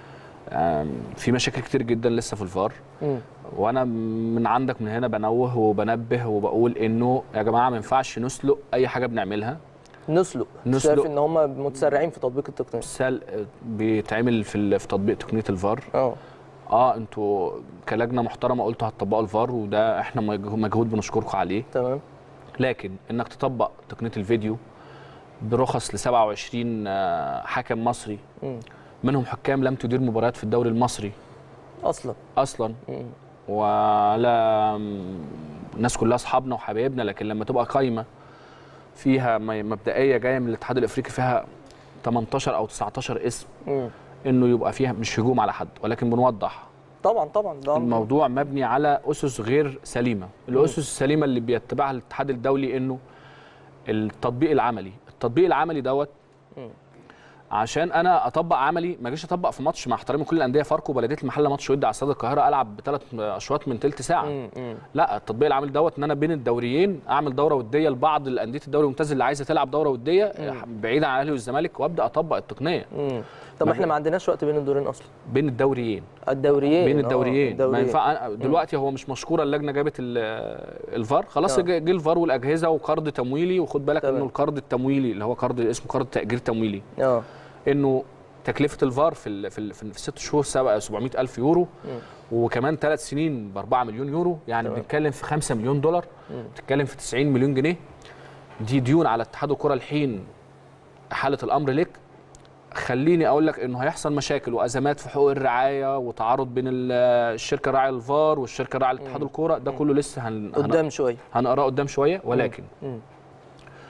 آم، في مشاكل كتير جدا لسه في الفار مم. وانا من عندك من هنا بنوه وبنبه وبقول انه يا جماعه ما ينفعش نسلق اي حاجه بنعملها نسلق نسلق. شايف ان هم متسرعين في تطبيق التقنيه سل بيتعمل في ال- في تطبيق تقنيه الفار اه اه انتوا كلجنه محترمه قلتوا هتطبقوا الفار وده احنا مج- مجهود بنشكركم عليه تمام لكن انك تطبق تقنيه الفيديو برخص ل 27 آه، حكم مصري مم. منهم حكام لم تدير مباريات في الدوري المصري اصلا اصلا مم. ولا الناس كلها اصحابنا وحبايبنا لكن لما تبقى قايمه فيها م- مبدئيه جايه من الاتحاد الافريقي فيها 18 او 19 اسم مم. انه يبقى فيها مش هجوم على حد ولكن بنوضح طبعا طبعا ده أمر. الموضوع مبني على اسس غير سليمه الاسس السليمه اللي بيتبعها الاتحاد الدولي انه التطبيق العملي التطبيق العملي دوت مم. عشان انا اطبق عملي ما اجيش اطبق في ماتش مع احترامي كل الانديه فاركو وبلديه المحله ماتش ودي على استاد القاهره العب بثلاث اشواط من ثلث ساعه مم. مم. لا التطبيق العملي دوت ان انا بين الدوريين اعمل دوره وديه لبعض الانديه الدوري الممتاز اللي عايزه تلعب دوره وديه بعيدا عن الاهلي والزمالك وابدا اطبق التقنيه مم. طب ما احنا هي- ما عندناش وقت بين الدورين اصلا بين الدوريين الدوريين بين آه، الدوريين ما ينفع دلوقتي هو مش مشكوره اللجنه جابت ال- الفار خلاص آه. جه جه الفار والاجهزه وقرض تمويلي وخد بالك تمام. انه القرض التمويلي اللي هو قرض اسمه قرض تاجير تمويلي اه انه تكلفه الفار في ال في ال في الست شهور سبق 700 الف يورو وكمان ثلاث سنين ب 4 مليون يورو يعني تمام. بنتكلم في 5 مليون دولار بتتكلم في 90 مليون جنيه دي ديون على اتحاد الكره الحين حاله الامر لك خليني اقول لك انه هيحصل مشاكل وازمات في حقوق الرعايه وتعارض بين ال- الشركه الراعيه للفار والشركه الراعيه لاتحاد الكوره ده كله لسه هن هن- قدام شويه هنقراه قدام شويه ولكن مم.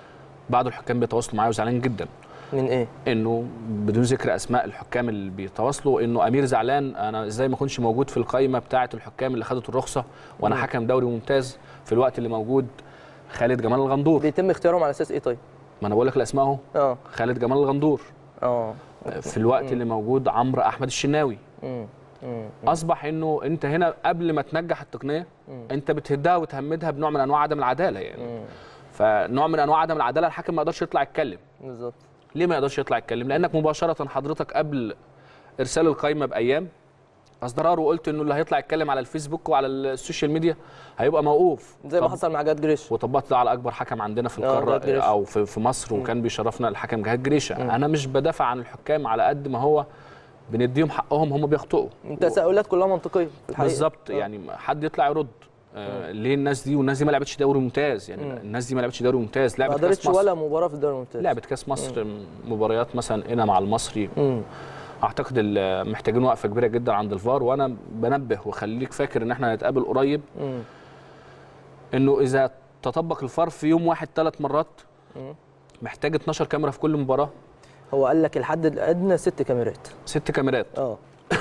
بعض الحكام بيتواصلوا معايا وزعلان جدا من ايه انه بدون ذكر اسماء الحكام اللي بيتواصلوا انه امير زعلان انا ازاي ما اكونش موجود في القائمه بتاعه الحكام اللي خدت الرخصه وانا حكم دوري ممتاز في الوقت اللي موجود خالد جمال الغندور بيتم اختيارهم على اساس ايه طيب ما انا بقول لك الاسماء اهو اه خالد جمال الغندور اه في الوقت اللي موجود عمرو احمد الشناوي مم. مم. اصبح انه انت هنا قبل ما تنجح التقنيه انت بتهدها وتهمدها بنوع من انواع عدم العداله يعني فنوع من انواع عدم العداله الحكم ما يقدرش يطلع يتكلم بالظبط ليه ما يقدرش يطلع يتكلم لانك مباشره حضرتك قبل ارسال القائمه بايام اصدرار وقلت انه اللي هيطلع يتكلم على الفيسبوك وعلى السوشيال ميديا هيبقى موقوف زي ما طب- حصل مع جاد جريش وطبقت ده على اكبر حكم عندنا في آه، جهاد القاره جريشة. او في في مصر وكان بيشرفنا الحكم جهاد جريشه انا مش بدافع عن الحكام على قد ما هو بنديهم حقهم هم بيخطئوا التساؤلات كلها منطقيه في الحقيقه بالظبط آه. يعني حد يطلع يرد آه ليه الناس دي والناس دي ما لعبتش دوري ممتاز يعني الناس دي ما لعبتش دوري ممتاز ما لعبت قدرتش كاس مصر ولا مباراه في الدوري الممتاز لعبت كاس مصر مباريات مثلا هنا مع المصري مم. اعتقد ال- محتاجين وقفه كبيره جدا عند الفار وانا بنبه وخليك فاكر ان احنا هنتقابل قريب مم. انه اذا تطبق الفار في يوم واحد ثلاث مرات محتاج 12 كاميرا في كل مباراه هو قال لك الحد الادنى ست كاميرات ست كاميرات اه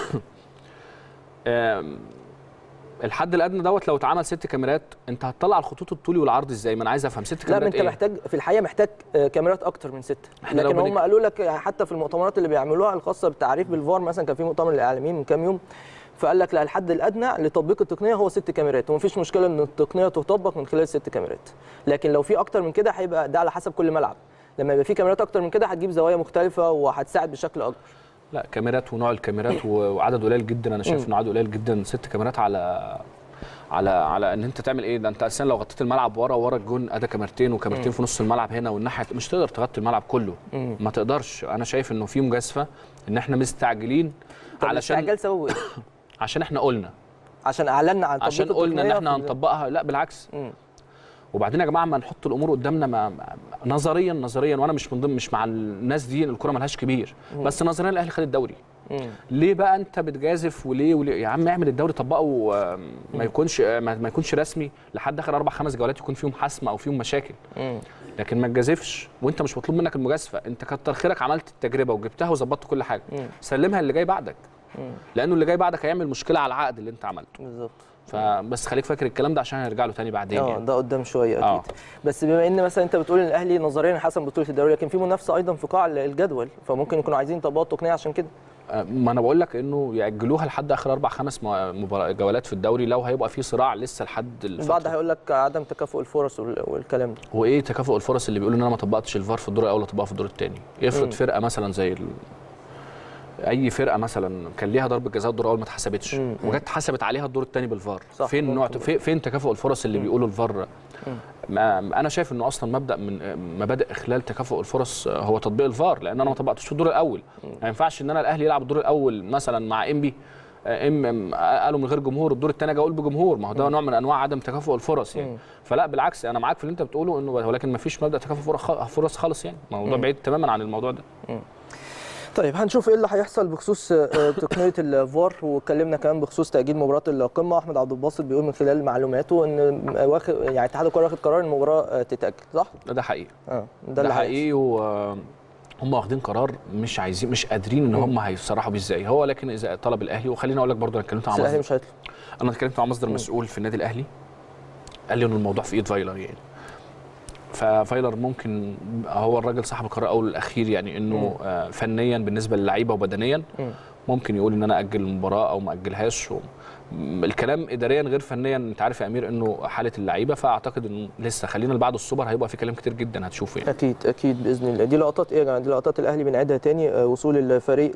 آم، الحد الادنى دوت لو اتعمل ست كاميرات انت هتطلع الخطوط الطولي والعرض ازاي ما انا عايز افهم ست لا ما كاميرات انت ايه محتاج في الحقيقه محتاج آه، كاميرات اكتر من ست احنا لو لكن هم بنك- قالوا لك يعني حتى في المؤتمرات اللي بيعملوها الخاصه بالتعريف بالفار مثلا كان في مؤتمر للاعلاميين من كام يوم فقال لك لا الحد الادنى لتطبيق التقنيه هو ست كاميرات ومفيش مشكله ان التقنيه تطبق من خلال ست كاميرات لكن لو في اكتر من كده هيبقى ده على حسب كل ملعب لما يبقى في كاميرات اكتر من كده هتجيب زوايا مختلفه وهتساعد بشكل اكبر لا كاميرات ونوع الكاميرات و- وعدد قليل جدا انا شايف انه عدد قليل جدا ست كاميرات على على على ان انت تعمل ايه ده انت اساسا لو غطيت الملعب ورا ورا الجون ادي كاميرتين وكاميرتين في نص الملعب هنا والناحيه مش تقدر تغطي الملعب كله ما تقدرش انا شايف انه في مجازفه ان احنا مستعجلين طب علشان الاستعجال سببه ايه؟ عشان احنا قلنا عشان اعلنا عن تطبيق عشان قلنا ان التقنية احنا في- هنطبقها لا بالعكس مم. وبعدين يا جماعه ما نحط الامور قدامنا ما ما- نظريا نظريا وانا مش من ضمن مش مع الناس دي الكره ملهاش كبير بس نظريا الاهلي خد الدوري مم. ليه بقى انت بتجازف وليه, وليه يا عم اعمل الدوري طبقه آه، ما يكونش آه، ما ما يكونش رسمي لحد اخر اربع خمس جولات يكون فيهم حسم او فيهم مشاكل مم. لكن ما تجازفش وانت مش مطلوب منك المجازفه انت كتر خيرك عملت التجربه وجبتها وظبطت كل حاجه مم. سلمها اللي جاي بعدك مم. لانه اللي جاي بعدك هيعمل مشكله على العقد اللي انت عملته بالظبط فبس خليك فاكر الكلام ده عشان هنرجع له تاني بعدين اه يعني ده قدام شويه اكيد آه. بس بما ان مثلا انت بتقول ان الاهلي نظريا حسم بطوله الدوري لكن في منافسه ايضا في قاع الجدول فممكن يكونوا عايزين يطبقوا التقنيه عشان كده آه، ما انا بقول لك انه ياجلوها لحد اخر اربع خمس م- مبار- جولات في الدوري لو هيبقى في صراع لسه لحد البعض الفتره هيقول لك عدم تكافؤ الفرص وال- والكلام ده وايه تكافؤ الفرص اللي بيقولوا ان انا ما طبقتش الفار في الدور الاول اطبقها في الدور الثاني افرض مم. فرقه مثلا زي ال... اي فرقه مثلا كان ليها ضربه جزاء الدور الاول ما اتحسبتش مم. وجت اتحسبت عليها الدور الثاني بالفار صح، فين نوع ممكن. في- فين تكافؤ الفرص اللي بيقولوا الفار ما انا شايف انه اصلا مبدا من مبادئ اخلال تكافؤ الفرص هو تطبيق الفار لان انا ما طبقتش في الدور الاول ما ينفعش ان انا الاهلي يلعب الدور الاول مثلا مع انبي ام ام قالوا من غير جمهور الدور الثاني اجي اقول بجمهور ما هو ده نوع من انواع عدم تكافؤ الفرص يعني مم. فلا بالعكس انا معاك في اللي انت بتقوله انه ولكن ما فيش مبدا تكافؤ فرص خ- فرص خالص يعني الموضوع بعيد تماما عن الموضوع ده طيب هنشوف ايه اللي هيحصل بخصوص آه، تقنيه الفار واتكلمنا كمان بخصوص تاجيل مباراه القمه احمد عبد الباسط بيقول من خلال معلوماته ان واخد يعني اتحاد الكره واخد قرار ان المباراه آه، تتاجل صح؟ ده حقيقي اه ده ده, اللي هيحصل. حقيقي و هم واخدين قرار مش عايزين مش قادرين ان هم هيصرحوا بيه ازاي هو لكن اذا طلب الاهلي وخليني اقول لك برضه انا اتكلمت مع بس الاهلي مصدر مش هيطلع انا اتكلمت مع مصدر مسؤول في النادي الاهلي قال لي ان الموضوع في ايد فايلر يعني ففايلر ممكن هو الراجل صاحب القرار الاول والاخير يعني انه آه، فنيا بالنسبه للعيبه وبدنيا مم. ممكن يقول ان انا اجل المباراه او ما اجلهاش و... م- الكلام اداريا غير فنيا انت عارف يا امير انه حاله اللعيبه فاعتقد انه لسه خلينا بعد السوبر هيبقى في كلام كتير جدا هتشوفه يعني اكيد اكيد باذن الله دي لقطات ايه يا جماعه دي لقطات الاهلي بنعيدها تاني آه، وصول الفريق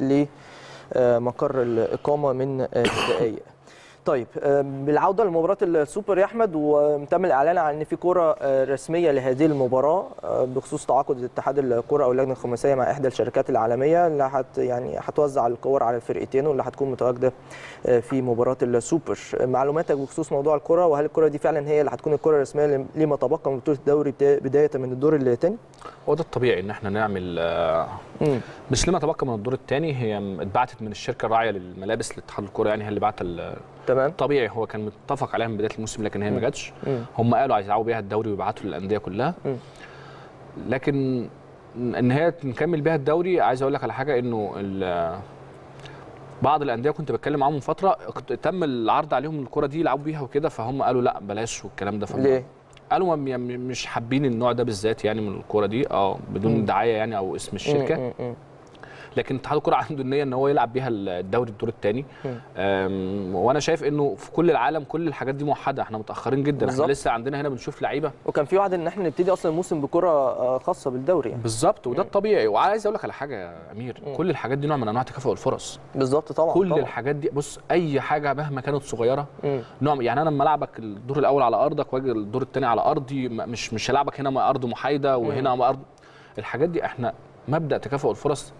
لمقر الاقامه من آه، دقائق طيب آه، بالعوده لمباراه السوبر يا احمد وتم الاعلان عن ان في كره آه، رسميه لهذه المباراه آه، بخصوص تعاقد اتحاد الكره او اللجنه الخماسيه مع احدى الشركات العالميه اللي هت يعني هتوزع الكور على الفرقتين واللي هتكون متواجده آه، في مباراه السوبر معلوماتك بخصوص موضوع الكره وهل الكره دي فعلا هي اللي هتكون الكره الرسميه لما تبقى من بطوله الدوري بدا- بدايه من الدور الثاني هو ده الطبيعي ان احنا نعمل آه، مش لما تبقى من الدور الثاني هي م- اتبعتت من الشركه الراعيه للملابس لاتحاد الكوره يعني هي اللي بعت ال- تمام طبيعي هو كان متفق عليها من بدايه الموسم لكن هي ما جاتش مم. هم قالوا عايز يلعبوا بيها الدوري ويبعتوا للانديه كلها مم. لكن ان هي نكمل بيها الدوري عايز اقول لك على حاجه انه ال- بعض الانديه كنت بتكلم معاهم من فتره كنت تم العرض عليهم الكره دي يلعبوا بيها وكده فهم قالوا لا بلاش والكلام ده فما- ليه؟ قالوا ما- يعني مش حابين النوع ده بالذات يعني من الكوره دي اه بدون دعايه يعني او اسم الشركه مم، مم، مم. لكن اتحاد الكره عنده النيه ان هو يلعب بيها الدوري الدور الثاني وانا شايف انه في كل العالم كل الحاجات دي موحده احنا متاخرين جدا بالظبط. احنا لسه عندنا هنا بنشوف لعيبه وكان في وعد ان احنا نبتدي اصلا الموسم بكره آه، خاصه بالدوري يعني بالظبط وده الطبيعي وعايز اقول لك على حاجه يا امير كل الحاجات دي نوع من انواع تكافؤ الفرص بالظبط طبعا كل طبعا. الحاجات دي بص اي حاجه مهما كانت صغيره مم. نوع يعني انا لما العبك الدور الاول على ارضك واجي الدور الثاني على ارضي م- مش مش هلعبك هنا مع ارض محايده وهنا مع ارض الحاجات دي احنا مبدا تكافؤ الفرص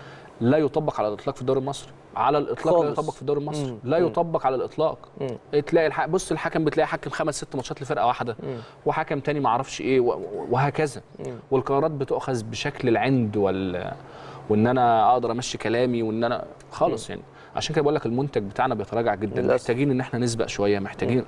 لا يطبق على الاطلاق في الدوري المصري على الاطلاق لا خالص. يطبق في الدوري المصري مم. لا مم. يطبق على الاطلاق مم. تلاقي الح... بص الحكم بتلاقي حكم خمس ست ماتشات لفرقه واحده مم. وحكم تاني ما اعرفش ايه و... وهكذا مم. والقرارات بتؤخذ بشكل العند وال وان انا اقدر امشي كلامي وان انا خالص يعني عشان كده بقول لك المنتج بتاعنا بيتراجع جدا للأسف. محتاجين ان احنا نسبق شويه محتاجين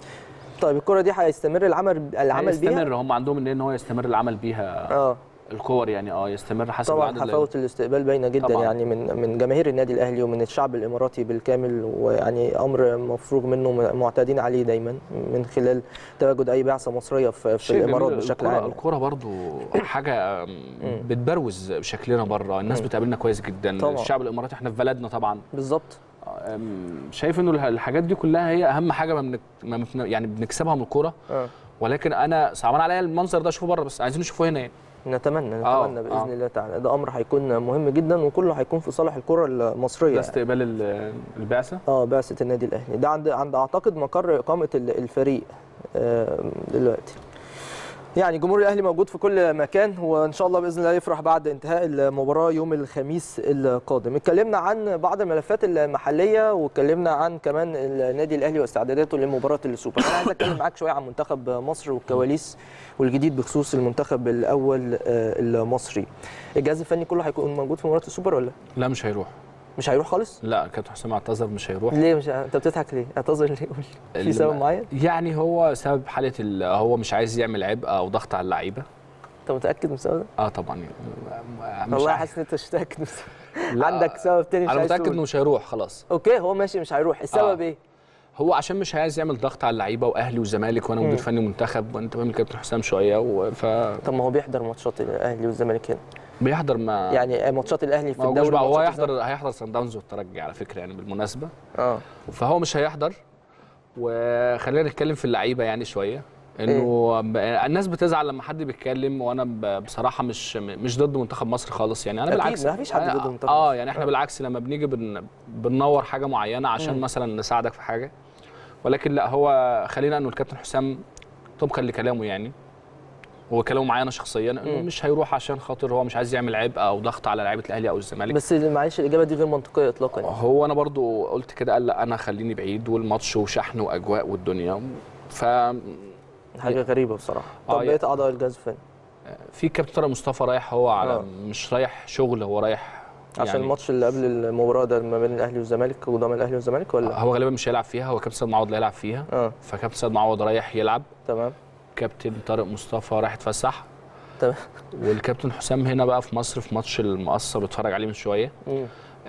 طيب الكره دي هيستمر العمل العمل بيها يستمر هم عندهم ان هو يستمر العمل بيها اه الكور يعني اه يستمر حسب طبعا العدد اللي- حفاوه الاستقبال باينه جدا طبعاً. يعني من من جماهير النادي الاهلي ومن الشعب الاماراتي بالكامل ويعني امر مفروغ منه معتادين عليه دايما من خلال تواجد اي بعثه مصريه في, في شيء الامارات جميل. بشكل الكرة- عام الكرة برضو حاجة بتبروز شكلنا بره الناس بتقابلنا كويس جدا طبعاً. الشعب الاماراتي احنا في بلدنا طبعا بالظبط أم، شايف انه الح- الحاجات دي كلها هي اهم حاجة ما بنك... ما بن- يعني بنكسبها من الكورة اه ولكن انا صعبان عليا المنظر ده اشوفه بره بس عايزين نشوفه هنا يعني نتمنى آه، نتمنى باذن آه. الله تعالى ده امر هيكون مهم جدا وكله هيكون في صالح الكره المصريه ده يعني. استقبال ال- البعثة اه بعثه النادي الاهلي ده عند عند اعتقد مقر اقامه ال- الفريق آه، دلوقتي يعني جمهور الاهلي موجود في كل مكان وان شاء الله باذن الله يفرح بعد انتهاء المباراه يوم الخميس القادم اتكلمنا عن بعض الملفات المحليه واتكلمنا عن كمان النادي الاهلي واستعداداته لمباراه السوبر انا عايز اتكلم معاك شويه عن منتخب مصر والكواليس والجديد بخصوص المنتخب الاول آه، المصري الجهاز الفني كله هيكون موجود في مباراه السوبر ولا لا مش هيروح مش هيروح خالص لا كابتن حسام اعتذر مش هيروح ليه مش انت بتضحك ليه اعتذر ليه قول في اللي سبب ما- معين يعني هو سبب حالة ال- هو مش عايز يعمل عبء او ضغط على اللعيبة انت متاكد من السبب ده اه طبعا يعني مش والله عارف. حاسس ان انت مش متاكد من السبب. لا، عندك سبب تاني مش انا عايز متاكد تقول. انه مش هيروح خلاص اوكي هو ماشي مش هيروح السبب آه. ايه هو عشان مش عايز يعمل ضغط على اللعيبه واهلي وزمالك وانا مدير فني منتخب وانت فاهم الكابتن حسام شويه و- فبيحضر طب ما هو بيحضر ماتشات الاهلي والزمالك هنا ما يعني ماتشات الاهلي في ما هوش الدوري بقى هو وماتشات هيحضر الزمالك. هيحضر سان داونز والترجي على فكره يعني بالمناسبه اه فهو مش هيحضر وخلينا نتكلم في اللعيبه يعني شويه انه ب- الناس بتزعل لما حد بيتكلم وانا ب- بصراحه مش مش ضد منتخب مصر خالص يعني انا أكيد، بالعكس ما فيش حد ضد منتخب اه مصر. يعني احنا آه. بالعكس لما بنيجي بن بننور حاجه معينه عشان مثلا نساعدك في حاجه ولكن لا هو خلينا انه الكابتن حسام طبقا لكلامه يعني هو كلامه معايا انا شخصيا انه مم. مش هيروح عشان خاطر هو مش عايز يعمل عبء او ضغط على لعيبه الاهلي او الزمالك بس معلش الاجابه دي غير منطقيه اطلاقا يعني. هو انا برضو قلت كده قال لا انا خليني بعيد والماتش وشحن واجواء والدنيا ففي حاجه غريبه بصراحه آه، طب يعني- بقيت اعضاء الجهاز الفني كابتن طارق مصطفى رايح هو على آه. مش رايح شغل هو رايح عشان الماتش اللي قبل المباراه ده ما بين الاهلي والزمالك قدام الاهلي والزمالك ولا هو غالبا مش هيلعب فيها هو كابتن سيد معوض اللي هيلعب فيها اه فكابتن سيد معوض رايح يلعب تمام كابتن طارق مصطفى رايح يتفسح تمام والكابتن حسام هنا بقى في مصر في ماتش المقصه بتفرج عليه من شويه مم.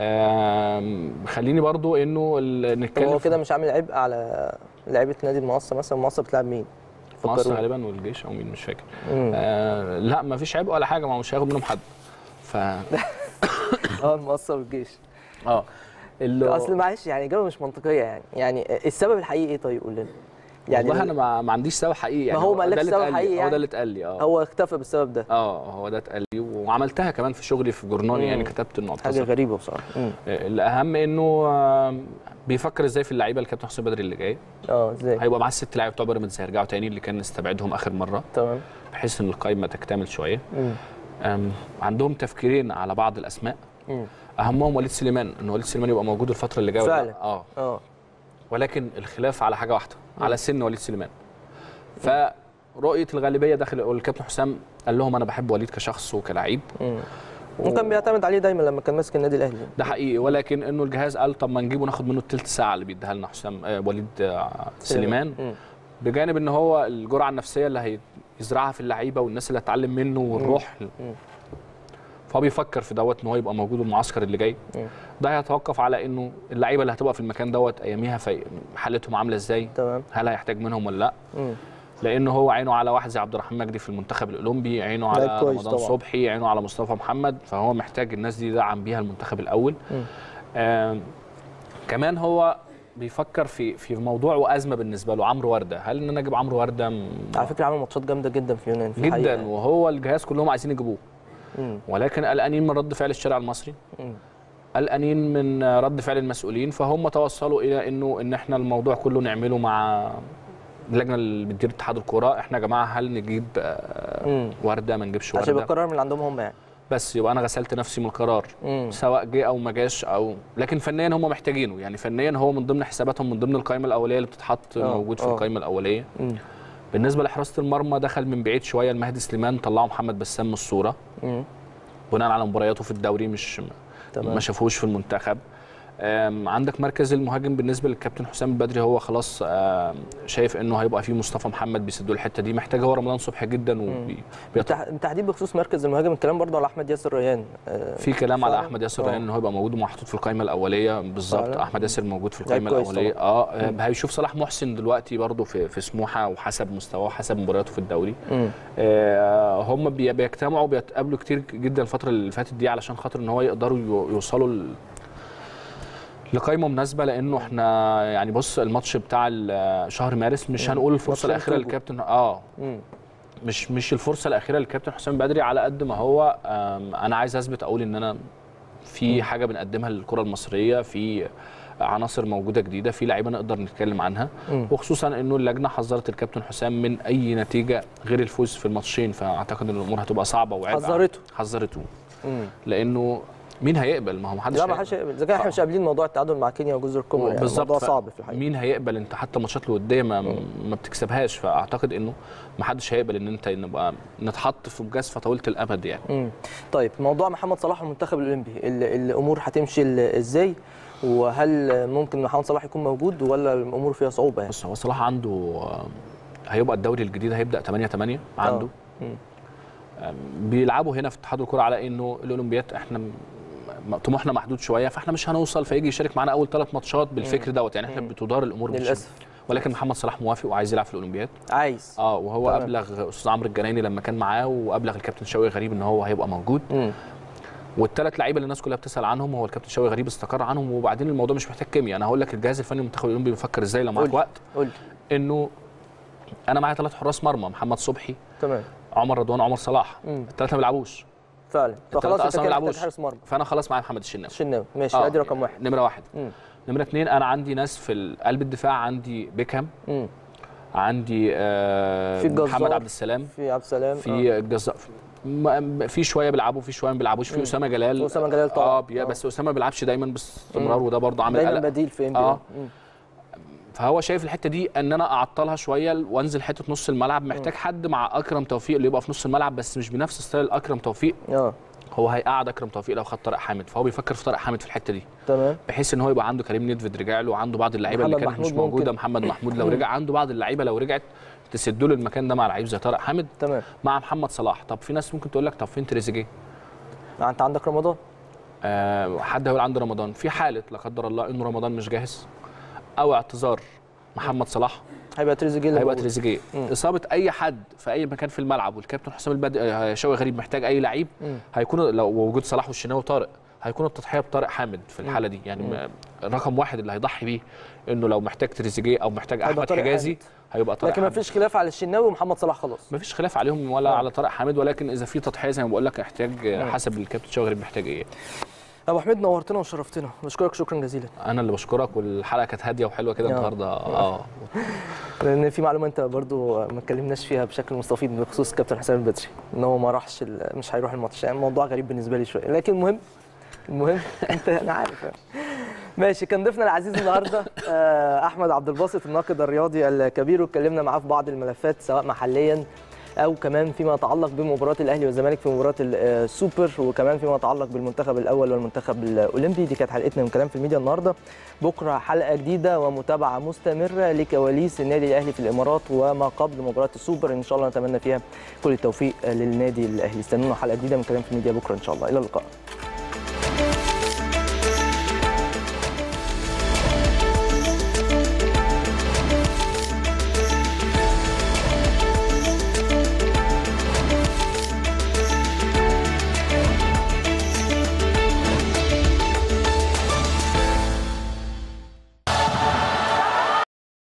آم، خليني برضو انه ال- طب نتكلم هو في كده مش عامل عبء على لعيبه نادي المقصه مثلا المقصه بتلعب مين؟ مصر فكرونا. غالبا والجيش او مين مش فاكر مم. آه لا ما فيش عيب ولا حاجه ما هو مش هياخد منهم حد ف اه المقصه والجيش اه اللي اصل معلش يعني اجابه مش منطقيه يعني يعني السبب الحقيقي ايه طيب قول لنا يعني والله ال- انا ما, ما عنديش سبب حقيقي يعني هو ما ده قالكش اللي سبب اتقال لي، حقيقي هو يعني؟ ده اللي اتقال لي اه هو اختفى بالسبب ده اه هو ده اتقال لي وعملتها كمان في شغلي في جورنالي يعني مم. كتبت انه حاجه اعتذر غريبه بصراحه مم. الاهم انه آه، بيفكر ازاي في اللعيبه الكابتن حسين بدري اللي جاي اه ازاي هيبقى معاه الست لعيبه بتوع بيراميدز هيرجعوا تاني اللي كان استبعدهم اخر مره تمام بحيث ان القائمه تكتمل شويه مم. أم، عندهم تفكيرين على بعض الاسماء مم. اهمهم وليد سليمان ان وليد سليمان يبقى موجود الفتره اللي جايه ولا لا. فعلا. اه اه ولكن الخلاف على حاجه واحده على سن وليد سليمان فرؤيه الغالبيه داخل والكابتن حسام قال لهم انا بحب وليد كشخص وكلاعب مم. وكان بيعتمد عليه دايما لما كان ماسك النادي الاهلي ده حقيقي ولكن انه الجهاز قال طب ما نجيبه ناخد منه الثلث ساعه اللي بيديها لنا حسام آه وليد آه سليمان مم. بجانب ان هو الجرعه النفسيه اللي هي يزرعها في اللعيبه والناس اللي هتتعلم منه والروح فهو بيفكر في دوت ان هو يبقى موجود المعسكر اللي جاي ده هيتوقف على انه اللعيبه اللي هتبقى في المكان دوت اياميها في حالتهم عامله ازاي تمام هل هيحتاج منهم ولا لا مم. لان هو عينه على واحد زي عبد الرحمن مجدي في المنتخب الاولمبي عينه لعيب على كويس رمضان طبعا. صبحي عينه على مصطفى محمد فهو محتاج الناس دي يدعم بيها المنتخب الاول مم. آم، كمان هو بيفكر في في موضوع وازمه بالنسبه له عمرو ورده هل ان انا اجيب عمرو ورده م- على فكره عمل ماتشات جامده جدا في يونان في الحقيقة جدا يعني. وهو الجهاز كلهم عايزين يجيبوه مم. ولكن قلقانين من رد فعل الشارع المصري مم. قلقانين من رد فعل المسؤولين فهم توصلوا الى انه ان احنا الموضوع كله نعمله مع اللجنه اللي بتدير اتحاد الكوره احنا يا جماعه هل نجيب آه، مم. ورده ما نجيبش عشان يبقى ورده القرار من عندهم هم يعني بس يبقى انا غسلت نفسي من القرار مم. سواء جه او ما جاش او لكن فنيا هم محتاجينه يعني فنيا هو من ضمن حساباتهم من ضمن القائمه الاوليه اللي بتتحط آه، موجود في آه. القائمه الاوليه مم. بالنسبه لحراسه المرمى دخل من بعيد شويه المهدي سليمان طلعوا محمد بسام من الصوره مم. بناء على مبارياته في الدوري مش تمام. ما شافوش في المنتخب آم، عندك مركز المهاجم بالنسبه للكابتن حسام البدري هو خلاص آم، شايف انه هيبقى فيه مصطفى محمد بيسدوا الحته دي محتاج هو رمضان صبحي جدا وبي بالتح- بالتحديد بخصوص مركز المهاجم الكلام برضه على احمد ياسر ريان آه، في كلام على فعلا؟ احمد ياسر آه. ريان ان هو يبقى موجود ومحطوط في القائمه الاوليه بالظبط فعلا؟ احمد ياسر موجود في لعيب القائمه كويس الاوليه اه آه، هيشوف صلاح محسن دلوقتي برضه في في سموحه وحسب مستواه وحسب مبارياته في الدوري مم. آه، هم بي- بيجتمعوا بيتقابلوا كتير جدا الفتره اللي فاتت دي علشان خاطر ان هو يقدروا يو- يوصلوا ل- لقائمه مناسبه لانه احنا يعني بص الماتش بتاع ال- شهر مارس مش هنقول الفرصه ماتشين الاخيره توجو. للكابتن اه مم. مش مش الفرصه الاخيره للكابتن حسام بدري على قد ما هو آم، انا عايز اثبت اقول ان انا في حاجه بنقدمها للكره المصريه في عناصر موجوده جديده في لعيبه نقدر نتكلم عنها مم. وخصوصا انه اللجنه حذرت الكابتن حسام من اي نتيجه غير الفوز في الماتشين فاعتقد ان الامور هتبقى صعبه وعبء حذرته. حذرته مم. لانه مين هيقبل ما هو محدش لا ما هيقبل. حدش هيقبل اذا كان احنا مش قابلين موضوع التعادل مع كينيا وجزر القمر يعني بالظبط الموضوع ف- صعب في الحقيقه مين هيقبل انت حتى الماتشات الوديه ما, ما بتكسبهاش فاعتقد انه ما حدش هيقبل ان انت نبقى نتحط في مجازفه طويله الامد يعني مم. طيب موضوع محمد صلاح والمنتخب الاولمبي ال- الامور هتمشي ال- ازاي وهل ممكن محمد صلاح يكون موجود ولا الامور فيها صعوبه يعني بص هو صلاح عنده آه، هيبقى الدوري الجديد هيبدا 8 8 عنده مم. آم، بيلعبوا هنا في اتحاد الكوره على انه الاولمبياد احنا م- م- طموحنا محدود شويه فاحنا مش هنوصل فيجي يشارك معانا اول ثلاث ماتشات بالفكر دوت يعني احنا بتدار الامور بشكل- للاسف ولكن محمد صلاح موافق وعايز يلعب في الاولمبياد عايز اه وهو تمام. ابلغ استاذ عمرو الجنايني لما كان معاه وابلغ الكابتن شوقي غريب ان هو هيبقى موجود مم. والثلاث لعيبه اللي الناس كلها بتسال عنهم هو الكابتن شوقي غريب استقر عنهم وبعدين الموضوع مش محتاج كيمياء انا هقول لك الجهاز الفني المنتخب الاولمبي بيفكر ازاي لو معاك قول. وقت قول لي انه انا معايا ثلاث حراس مرمى محمد صبحي تمام عمر رضوان عمر صلاح مم. الثلاثه ما بيلعبوش فعلا فخلاص التلاتة انت أصلاً كده ما محتاج بيلعبوش. حارس مرمى فانا خلاص معايا محمد الشناوي الشناوي ماشي آه، ادي رقم واحد نمره واحد مم. نمره اثنين انا عندي ناس في قلب الدفاع عندي بيكهام مم. عندي آه في الجزار. محمد عبد السلام في عبد السلام في الجزاء م- في شويه بيلعبوا في شويه ما بيلعبوش في اسامه جلال في أسامة جلال طبعاً. اه بي- آه. بس اسامه ما بيلعبش دايما باستمرار وده برضه عامل دايما قلق بديل في ام آه. فهو شايف الحته دي ان انا اعطلها شويه وانزل حته نص الملعب محتاج حد مع اكرم توفيق اللي يبقى في نص الملعب بس مش بنفس ستايل اكرم توفيق اه هو هيقعد اكرم توفيق لو خد طارق حامد فهو بيفكر في طارق حامد في الحته دي تمام بحيث ان هو يبقى عنده كريم نيدفيد رجع له وعنده بعض اللعيبه اللي محمد كانت مش محمود ممكن. موجوده محمد محمود لو رجع عنده بعض اللعيبه لو رجعت تسد له المكان ده مع لعيب زي طارق حامد تمام مع محمد صلاح طب في ناس ممكن تقول لك طب فين تريزيجيه انت عندك رمضان آه حد هيقول عنده رمضان في حاله لا قدر الله انه رمضان مش جاهز او اعتذار محمد صلاح هيبقى تريزيجيه اللي هيبقى موجود. تريزيجيه اصابه اي حد في اي مكان في الملعب والكابتن حسام البدري شوقي غريب محتاج اي لعيب هيكون لو وجود صلاح والشناوي وطارق هيكون التضحيه بطارق حامد في الحاله دي يعني م- رقم واحد اللي هيضحي بيه انه لو محتاج تريزيجيه او محتاج هيبقى احمد طارق حجازي حامد. هيبقى طارق لكن ما حامد. فيش خلاف على الشناوي ومحمد صلاح خلاص مفيش خلاف عليهم ولا على طارق حامد ولكن اذا في تضحيه زي ما بقول لك احتاج حسب الكابتن شوقي غريب محتاج ايه ابو حميد نورتنا وشرفتنا بشكرك شكرا جزيلا انا اللي بشكرك والحلقه كانت هاديه وحلوه كده آه. النهارده اه لان في معلومه انت برضو ما اتكلمناش فيها بشكل مستفيض بخصوص كابتن حسام البدري ان هو ما راحش ال- مش هيروح الماتش يعني الموضوع غريب بالنسبه لي شويه لكن المهم المهم انت انا عارف يعني. ماشي كان ضيفنا العزيز النهارده آه، احمد عبد الباسط الناقد الرياضي الكبير واتكلمنا معاه في بعض الملفات سواء محليا او كمان فيما يتعلق بمباراه الاهلي والزمالك في مباراه السوبر وكمان فيما يتعلق بالمنتخب الاول والمنتخب الاولمبي دي كانت حلقتنا من كلام في الميديا النهارده بكره حلقه جديده ومتابعه مستمره لكواليس النادي الاهلي في الامارات وما قبل مباراه السوبر ان شاء الله نتمنى فيها كل التوفيق للنادي الاهلي استنونا حلقه جديده من كلام في الميديا بكره ان شاء الله الى اللقاء